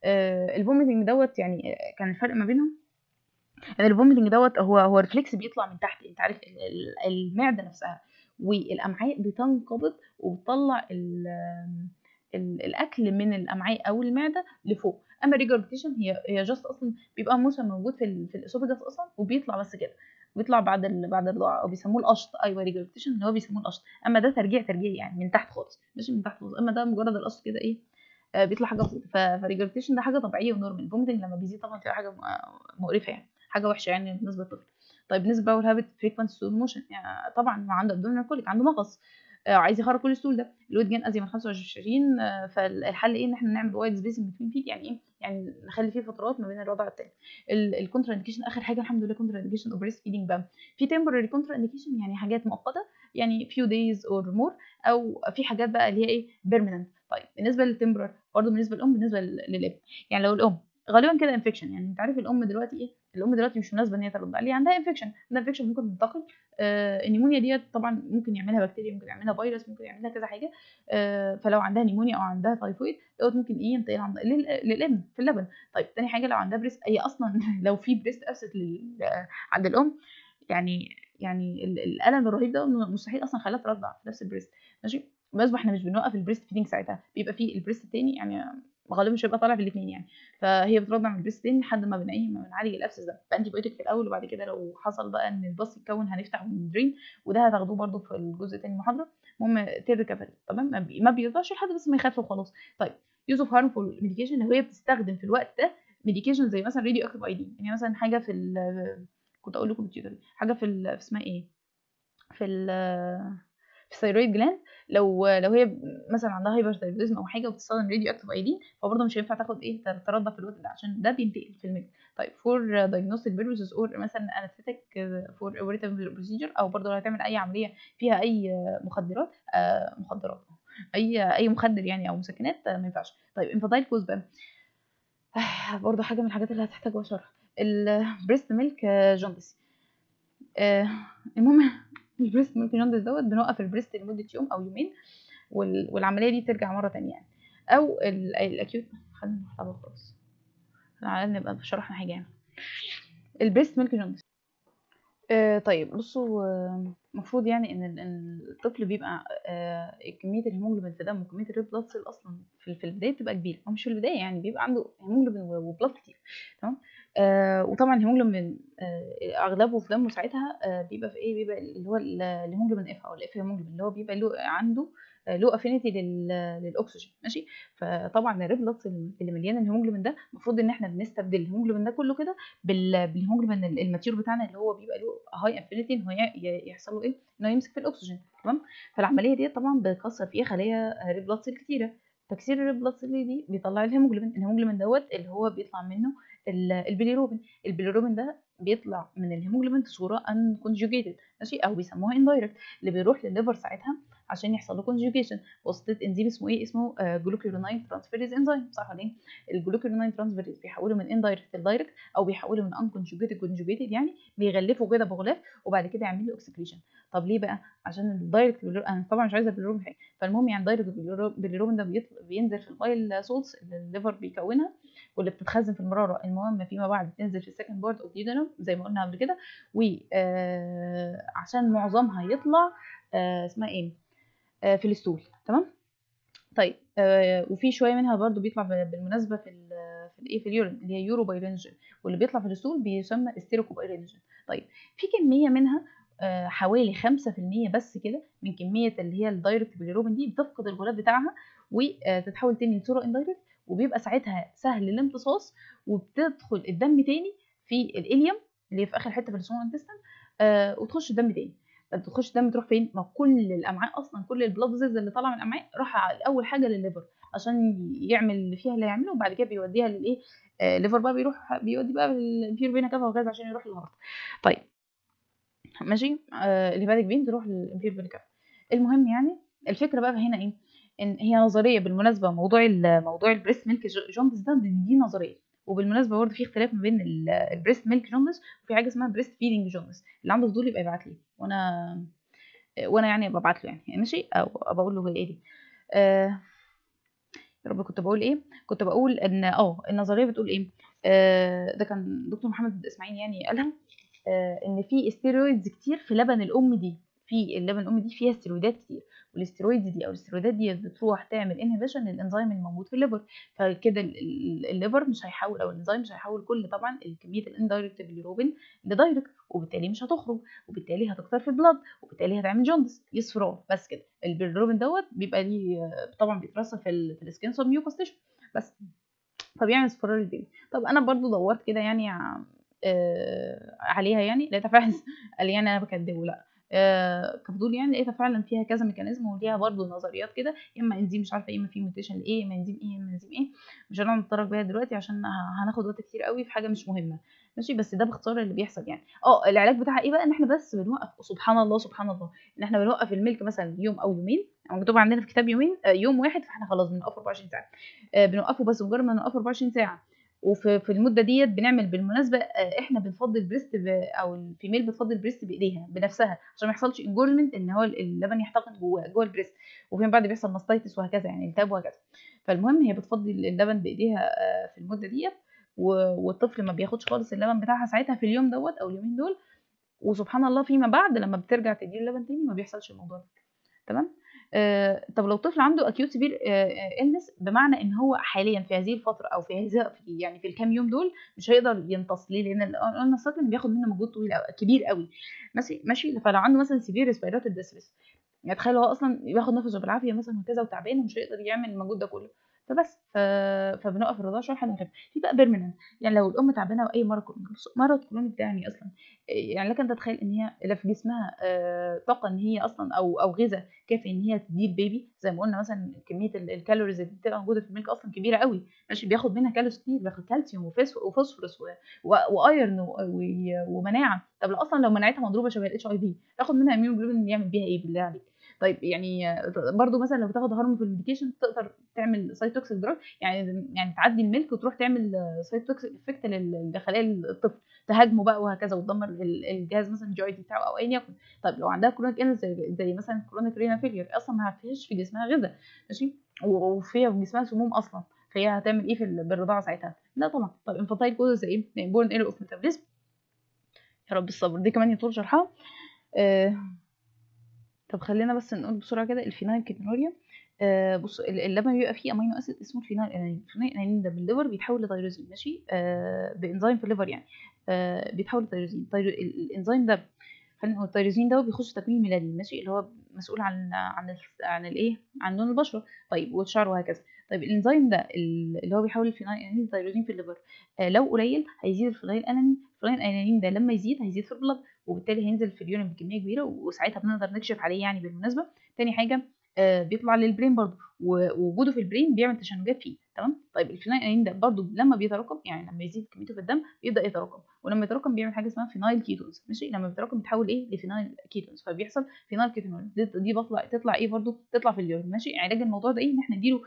آه الفوميتنج دوت يعني كان الفرق ما بينهم ان الفوميتنج دوت هو هو ريفلكس بيطلع من تحت انت عارف المعده نفسها والامعاء بتنقبض وبتطلع ال ال- الاكل من الامعاء او المعده لفوق اما ريجربيتيشن هي هي جاست اصلا بيبقى موسى موجود في ال في الاسوفجاس اصلا وبيطلع بس كده بيطلع بعد ال... بعد الرضاعه او بيسموه القشط ايوه ريجربيتيشن اللي هو بيسموه القشط اما ده ترجيع ترجيع يعني من تحت خالص مش من تحت خالص اما ده مجرد القشط كده ايه آه بيطلع حاجه بسيطه فريجربيتيشن ده حاجه طبيعيه ونورمال الفوميتنج لما بيزيد طبعا بتبقى حاجه م- مقرفه يعني حاجه وحشه يعني بالنسبه للطفل طيب بالنسبه بقى والهابت فريكوانت ستول موشن يعني طبعا عنده ابدومينال كوليك عنده مغص آه، عايز يخرج كل الستول ده الويت جين ازيد من 25 آه، فالحل ايه ان احنا نعمل وايد سبيسنج بتوين فيت يعني ايه يعني نخلي فيه فترات ما بين الرضع والتاني الكونترا انديكيشن اخر حاجه الحمد لله كونترا انديكيشن اوف بريست فيدنج بقى في تمبرري كونترا انديكيشن يعني حاجات مؤقته يعني few days or more او في حاجات بقى اللي هي ايه بيرمننت طيب بالنسبه للتمبرر برضه بالنسبه للام بالنسبه لل- للابن يعني لو الام غالبا كده انفكشن يعني انت عارف الام دلوقتي ايه الام دلوقتي مش مناسبه ان هي ترضع ليه عندها انفكشن عندها انفكشن ممكن تنتقل آه النيمونيا ديت طبعا ممكن يعملها بكتيريا ممكن يعملها فيروس ممكن يعملها كذا حاجه آه فلو عندها نيمونيا او عندها تايفويد دوت ممكن ايه ينتقل عند لل- للابن في اللبن طيب تاني حاجه لو عندها بريست هي اصلا لو في بريست ابسط لل... عند الام يعني يعني ال- الالم الرهيب ده مستحيل اصلا خلاها ترضع في نفس البريست ماشي بس احنا مش بنوقف البريست فيدنج ساعتها بيبقى في البريست التاني يعني غالبا مش هيبقى طالع في الاثنين يعني فهي بترضع من البريست التاني لحد ما بن ايه ما بنعالج الابسس ده بانتي بايوتيك في الاول وبعد كده لو حصل بقى ان الباص يتكون هنفتح وندرين وده هتاخدوه برده في الجزء التاني المحاضره المهم تير ريكفري تمام ما بي- ما بيرضعش لحد بس ما يخاف وخلاص طيب يوز اوف هارمفول ميديكيشن لو هي بتستخدم في الوقت ده ميديكيشن زي مثلا راديو اكتيف اي دي يعني مثلا حاجه في ال كنت اقول لكم بالتيوتر حاجه في ال- في اسمها ايه في ال في الثيرويد جلاند لو لو هي مثلا عندها هايبرثايرويدزم او حاجه وبتستخدم راديو اكتيف اي دي فبرضه مش هينفع تاخد ايه ترضع في الوقت ده عشان ده بينتقل في الميل طيب فور دايجنوستيك بيربسز اور مثلا انستيك فور اوريتابل بروسيجر او برضه لو هتعمل اي عمليه فيها اي مخدرات آه مخدرات اي اي مخدر يعني او مسكنات آه، ما ينفعش طيب انفضايل كوز بقى آه، برضه حاجه من الحاجات اللي هتحتاج شرح البريست ميلك جوندس آه، المهم البريست ميلك جوندس دوت بنوقف البريست لمده يوم او يومين وال- والعمليه دي ترجع مره تانية يعني او ال- الاكيوت خلينا نحطها خلاص على الأقل نبقى شرحنا حاجه يعني البريست ميلك جوندس آه طيب بصوا آه، المفروض يعني ان ال- إن الطفل بيبقى آه كميه الهيموجلوبين في دمه وكميه الريد بلاد سيل اصلا في في البدايه بتبقى كبيره او مش في البدايه يعني بيبقى عنده هيموجلوبين و- وبلاد كتير تمام آه وطبعا الهيموجلوبين آه اغلبه في دمه ساعتها آه بيبقى في ايه بيبقى اللي هو ال- الهيموجلوبين اف او الاف هيموجلوبين اللي هو بيبقى له عنده له افينيتي للاكسجين ماشي فطبعا الريد بلاد سيل اللي مليان الهيموجلوبين ده المفروض ان احنا بنستبدل الهيموجلوبين ده كله كده بال- بالهيموجلوبين ال- الماتيور بتاعنا اللي هو بيبقى له هاي افينيتي ان هو ي- ي- يحصل له ايه انه يمسك في الاكسجين تمام فالعمليه دي طبعا بتكسر فيها خلايا ريد بلاد سيل كتيره تكسير الريد بلاد سيل دي بيطلع الهيموجلوبين الهيموجلوبين دوت اللي هو بيطلع منه ال- البيليروبين البيليروبين ده بيطلع من الهيموجلوبين في صوره ان كونجوجيتد ماشي او بيسموها اندايركت اللي بيروح للليفر ساعتها عشان يحصل له كونجوجيشن وسط انزيم اسمه ايه اسمه جلوكيروناين ترانسفيريز انزيم صح ولا ايه الجلوكيروناين ترانسفيريز بيحوله من اندايركت لدايركت او بيحوله من ان كونجوجيتد كونجوجيتد يعني بيغلفه كده بغلاف وبعد كده يعمل له اكسكريشن طب ليه بقى عشان الدايركت باليرو... انا طبعا مش عايزه باليروبين حاجه فالمهم يعني دايركت باليرو- باليروبين ده بيطل... بينزل في البايل سولز اللي الليفر بيكونها واللي بتتخزن في المراره المهم فيما بعد بتنزل في السكند بارت اوف ديودنم زي ما قلنا قبل كده وعشان معظمها يطلع آه، اسمها ايه آه، في الستول تمام طيب آه وفي شويه منها برضو بيطلع ب- بالمناسبه في ال في الايه في اليورين اللي هي يورو بايرينجين واللي بيطلع في الستول بيسمى استيروكو بايرينجين طيب في كميه منها آه حوالي 5% بس كده من كميه اللي هي الدايركت باليروبين دي بتفقد الغلاف بتاعها وتتحول تاني لصوره اندايركت وبيبقى ساعتها سهل الامتصاص وبتدخل الدم تاني في الاليوم اللي هي في اخر حته في السمول انتستين آه وتخش الدم تاني طب تخش الدم تروح فين؟ ما كل الامعاء اصلا كل البلاد فيزلز اللي طالعه من الامعاء راح على اول حاجه للليفر عشان يعمل اللي فيها اللي يعمله وبعد كده بيوديها للايه؟ آه الليفر بقى بيروح بيودي بقى البيور فينا كافا وغاز عشان يروح للهارت. طيب ماشي آه الهيباتيك فين تروح للبيور فينا كافا. المهم يعني الفكره بقى هنا ايه؟ ان هي نظريه بالمناسبه موضوع ال موضوع البريست ميلك جوندس ده دي, دي نظريه وبالمناسبه برضه في اختلاف ما بين ال- البريست ميلك جوندس وفي حاجه اسمها بريست فيدنج جوندس اللي عنده فضول يبقى يبعت لي وانا وانا يعني ببعت له يعني ماشي او بقول له هي ايه دي آه يا رب كنت بقول ايه كنت بقول ان اه النظريه بتقول ايه آه ده كان دكتور محمد اسماعيل يعني قالها آه ان في استيرويدز كتير في لبن الام دي في اللبن الام دي فيها ستيرويدات كتير والاسترويدز دي او الاسترويدات دي بتروح تعمل انهبيشن للانزيم الموجود في الليفر فكده الليفر مش هيحول او الانزيم مش هيحول كل طبعا كميه الاندايركت بيليروبين لدايركت وبالتالي مش هتخرج وبالتالي هتكتر في البلاد وبالتالي هتعمل جوندس يصفرار بس كده البيليروبين دوت بيبقى ليه طبعا بيترسب في, في السكين سب ميوكوس بس فبيعمل اصفرار الدم طب انا برضو دورت كده يعني آه عليها يعني لقيتها فعلا قال لي يعني انا بكدبه لا آه كفضول يعني لقيتها فعلا فيها كذا ميكانيزم وليها برضو نظريات كده يا اما انزيم مش عارفه ايه اما في ميوتيشن لايه اما انزيم ايه اما انزيم ايه مش هنقعد نتطرق بيها دلوقتي عشان هناخد وقت كتير قوي في حاجه مش مهمه ماشي بس ده باختصار اللي بيحصل يعني اه العلاج بتاعها ايه بقى ان احنا بس بنوقف سبحان الله سبحان الله ان احنا بنوقف الملك مثلا يوم او يومين مكتوب عندنا في كتاب يومين آه يوم واحد فاحنا خلاص بنوقفه 24 ساعه آه بنوقفه بس مجرد ما نوقفه 24 ساعه وفي في المده ديت بنعمل بالمناسبه احنا بنفضي البريست او الفيميل بتفضي البريست بايديها بنفسها عشان ما يحصلش انجورمنت ان هو اللبن يحتقن جوه جوه البريست وفيما بعد بيحصل ماستيتس وهكذا يعني التهاب وهكذا فالمهم هي بتفضي اللبن بايديها في المده ديت والطفل ما بياخدش خالص اللبن بتاعها ساعتها في اليوم دوت او اليومين دول وسبحان الله فيما بعد لما بترجع تدي اللبن تاني ما بيحصلش الموضوع ده تمام آه طب لو طفل عنده اكيوت سيفير النس بمعنى ان هو حاليا في هذه الفتره او في هذه يعني في الكام يوم دول مش هيقدر يمتص ليه لان قلنا السايكلين بياخد منه مجهود طويل أو كبير قوي ماشي ماشي فلو عنده مثلا سيفير ريسبيراتوري ديستريس يعني تخيل هو اصلا بياخد نفسه بالعافيه مثلا وكذا وتعبان ومش هيقدر يعمل المجهود ده كله فبس ف... فبنوقف الرضاعه شويه لحد ما في بقى بيرمننت يعني لو الام تعبانه او اي مرض كرونيك مرض كرونيك ده يعني اصلا يعني لك ان تتخيل ان هي لا في جسمها آه طاقه ان هي اصلا او او غذاء كافي ان هي تدي البيبي زي ما قلنا مثلا كميه الكالوريز اللي بتبقى موجوده في الميلك اصلا كبيره قوي ماشي بياخد منها كالوريز كتير بياخد كالسيوم وفوسفورس وايرن ومناعه طب اصلا لو مناعتها مضروبه شبه الاتش اي في تاخد منها اميون يعمل بيها ايه بالله عليك طيب يعني برضو مثلا لو بتاخد هرمون في الميديكيشن تقدر تعمل سايتوكسيك دراج يعني يعني تعدي الملك وتروح تعمل سايتوكسيك افكت للخلايا الطفل تهاجمه بقى وهكذا وتدمر الجهاز مثلا الجوينت بتاعه او ايا يكن طيب لو عندها كرونيك انس زي مثلا كرونيك رينا فيلير اصلا ما فيش في جسمها غذاء ماشي وفيها في جسمها سموم اصلا فهي هتعمل ايه في بالرضاعه ساعتها لا طبعا طب انفانتايل كوزز ايه بورن ايرور اوف ميتابوليزم يا رب الصبر دي كمان يطول شرحها آه طب خلينا بس نقول بسرعه كده الفينايل كيتونوريا آه بص اللبن بيبقى فيه امينو اسيد اسمه الفينايل انانين الفينايل انانين ده بالليفر بيتحول لتيروزين ماشي آه بانزيم في الليفر يعني آه بيتحول لتيروزين طير... الانزيم ده خلينا نقول التيروزين ده بيخش تكوين الميلانين ماشي اللي هو مسؤول عن عن ال... عن الايه عن لون البشره طيب والشعر وهكذا طيب الانزيم ده اللي هو بيحول الفينايل انانين لتيروزين في الليفر آه لو قليل هيزيد الفينايل انانين الفينايل انانين ده لما يزيد هيزيد في البلد وبالتالي هينزل في اليورين بكميه كبيره وساعتها بنقدر نكشف عليه يعني بالمناسبه تاني حاجه آه بيطلع للبرين برضه ووجوده في البرين بيعمل تشنجات فيه تمام طيب الفينايل انين ده برضه لما بيتراكم يعني لما يزيد كميته في الدم بيبدا يتراكم ولما يتراكم بيعمل حاجه اسمها فينايل كيتونز ماشي لما بيتراكم بيتحول ايه لفينايل كيتونز فبيحصل فينايل كيتونز دي, دي بطلع تطلع ايه برضه تطلع في اليورين ماشي علاج الموضوع ده ايه ان احنا نديله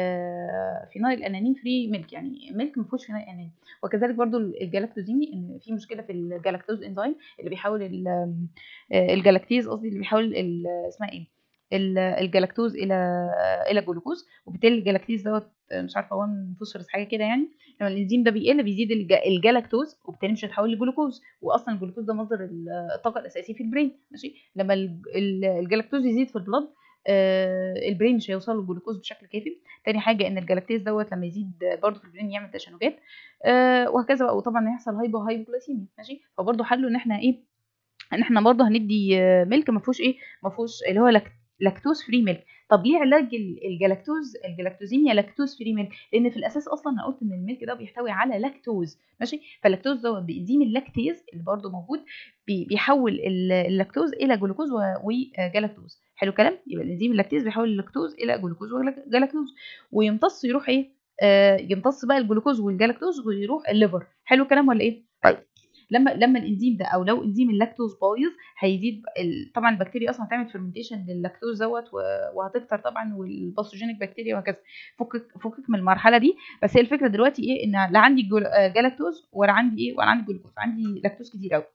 آه فينايل انانين فري ميلك يعني ميلك ما فيهوش فينايل انانين وكذلك برضه الجلاكتوزيمي ان في مشكله في الجلاكتوز انزيم اللي بيحول الجلاكتيز قصدي اللي بيحول اسمها ايه الجلاكتوز الى الى جلوكوز وبالتالي الجلاكتيز دوت مش عارفه 1 فوسفورس حاجه كده يعني لما الانزيم ده بيقل بيزيد الجلاكتوز وبالتالي مش هيتحول لجلوكوز واصلا الجلوكوز ده مصدر الطاقه الاساسي في البرين ماشي لما الجلاكتوز يزيد في البلد آه البرين مش هيوصل له الجلوكوز بشكل كافي تاني حاجه ان الجلاكتيز دوت لما يزيد برضه في البرين يعمل تشنجات آه وهكذا بقى وطبعا هيحصل هايبو هايبوغليسيميا ماشي فبرضه حله ان احنا ايه ان احنا برضه هندي ميلك ما فيهوش ايه ما فيهوش اللي هو لاكت لاكتوز فري ميلك طب ليه علاج الجلاكتوز الجلاكتوزيميا لاكتوز فري ميلك لان في الاساس اصلا انا قلت ان الميلك ده بيحتوي على لاكتوز ماشي فاللاكتوز دوت بانزيم اللاكتيز اللي برده موجود بيحول اللاكتوز الى جلوكوز وجلاكتوز حلو الكلام يبقى الانزيم اللاكتيز بيحول اللاكتوز الى جلوكوز وجلاكتوز ويمتص يروح ايه آه يمتص بقى الجلوكوز والجلاكتوز ويروح الليفر حلو الكلام ولا ايه طيب لما لما الانزيم ده او لو انزيم اللاكتوز بايظ هيزيد طبعا البكتيريا اصلا هتعمل فيرمنتيشن للاكتوز دوت وهتكتر طبعا والباثوجينيك بكتيريا وهكذا فكك فكك من المرحله دي بس هي الفكره دلوقتي ايه ان لا عندي جلاكتوز ولا عندي ايه ولا عندي جلوكوز عندي لاكتوز كتير قوي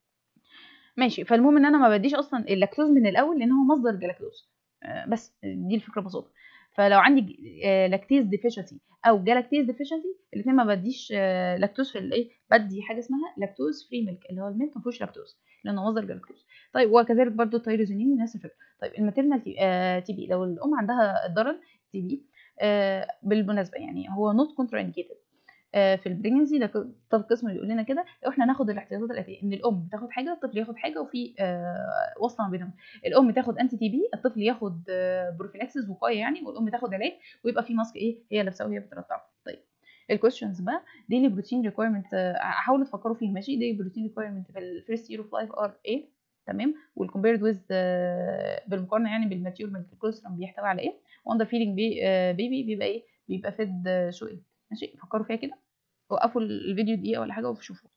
ماشي فالمهم ان انا ما بديش اصلا اللاكتوز من الاول لان هو مصدر جلاكتوز بس دي الفكره ببساطه فلو عندي لاكتيز ديفيشنسي او جالاكتيز ديفيشنسي الاثنين ما بديش آه، لاكتوز في الايه بدي حاجه اسمها لاكتوز فري ميلك اللي هو الميلك ما فيهوش لاكتوز لانه مصدر جلاكتوز طيب وكذلك برضو التيروزينين نفس الفكره طيب الماتيرنال تي, آه تي بي لو الام عندها الضرر تي بي آه بالمناسبه يعني هو نوت كونترا انديكيتد في البريجنسي ده طب القسم بيقول لنا كده لو احنا ناخد الاحتياطات الاتيه ان الام تاخد حاجه الطفل ياخد حاجه وفي آه وصله ما بينهم الام تاخد انتي تي بي الطفل ياخد آه بروفيلاكسس وقايه يعني والام تاخد علاج ويبقى في ماسك ايه هي لابساه وهي بترضع طيب الكويشنز بقى ديلي بروتين ريكويرمنت حاولوا تفكروا فيه ماشي ديلي بروتين ريكويرمنت في الفيرست يير اوف لايف ار ايه تمام والكومبيرد ويز بالمقارنه يعني بالماتيور ميلك الكولسترم بيحتوي على ايه واندر فيلينج بي بيبي بيبقى ايه بيبقى فيد شو ايه ماشي فكروا فيها كده وقفوا الفيديو دقيقه ولا حاجه وشوفوا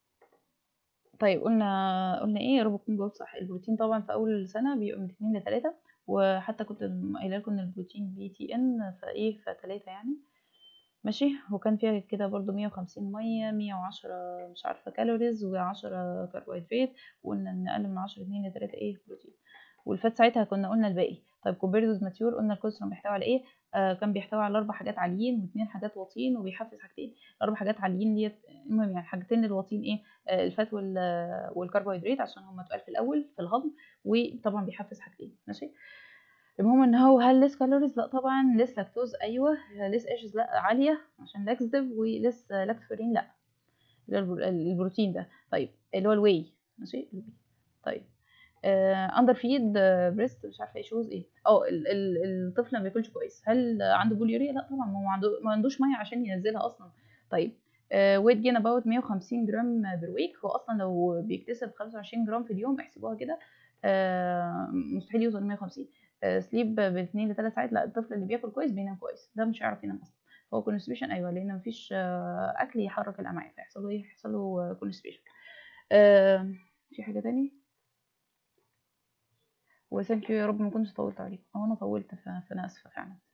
طيب قلنا قلنا ايه يا رب تكون جاوبت صح البروتين طبعا في اول سنه بيبقى من 2 ل 3 وحتى كنت قايله لكم ان البروتين بي تي ان فايه فتلاتة يعني ماشي وكان فيها كده برضو مية وخمسين مية مية وعشرة مش عارفة كالوريز وعشرة كربوهيدرات وقلنا ان اقل من عشرة اتنين لتلاتة ايه بروتين والفات ساعتها كنا قلنا الباقي طيب كومبيردوز ماتيور قلنا الكولسترول بيحتوي على ايه آه كان بيحتوي على اربع حاجات عاليين واثنين حاجات واطيين وبيحفز حاجتين الاربع حاجات عاليين ديت المهم يعني حاجتين الواطيين ايه آه الفات وال والكربوهيدرات عشان هم تقال في الاول في الهضم وطبعا بيحفز حاجتين ماشي المهم ان هو هل ليس كالوريز لا طبعا ليس لاكتوز ايوه ليس ايشز لا عاليه عشان لاكسديف وليس لاكتوفيرين لا البروتين ده طيب اللي هو الواي ماشي طيب اندر فيد بريست مش عارفه ايشوز ايه اه الطفل ما بياكلش كويس هل عنده بوليوريا لا طبعا ما عنده ما عندوش ميه عشان ينزلها اصلا طيب ويت جين اباوت 150 جرام بير ويك هو اصلا لو بيكتسب 25 جرام في اليوم احسبوها كده مستحيل يوصل 150 سليب ب 2 ل 3 ساعات لا الطفل اللي بياكل كويس بينام كويس ده مش هيعرف ينام اصلا هو كونستيبيشن ايوه لان مفيش اكل يحرك الامعاء فيحصل له ايه يحصل له كونستيبيشن في حاجه تاني وثانك يو يا رب ما كنتش طولت عليكم او انا طولت فانا اسفه فعلا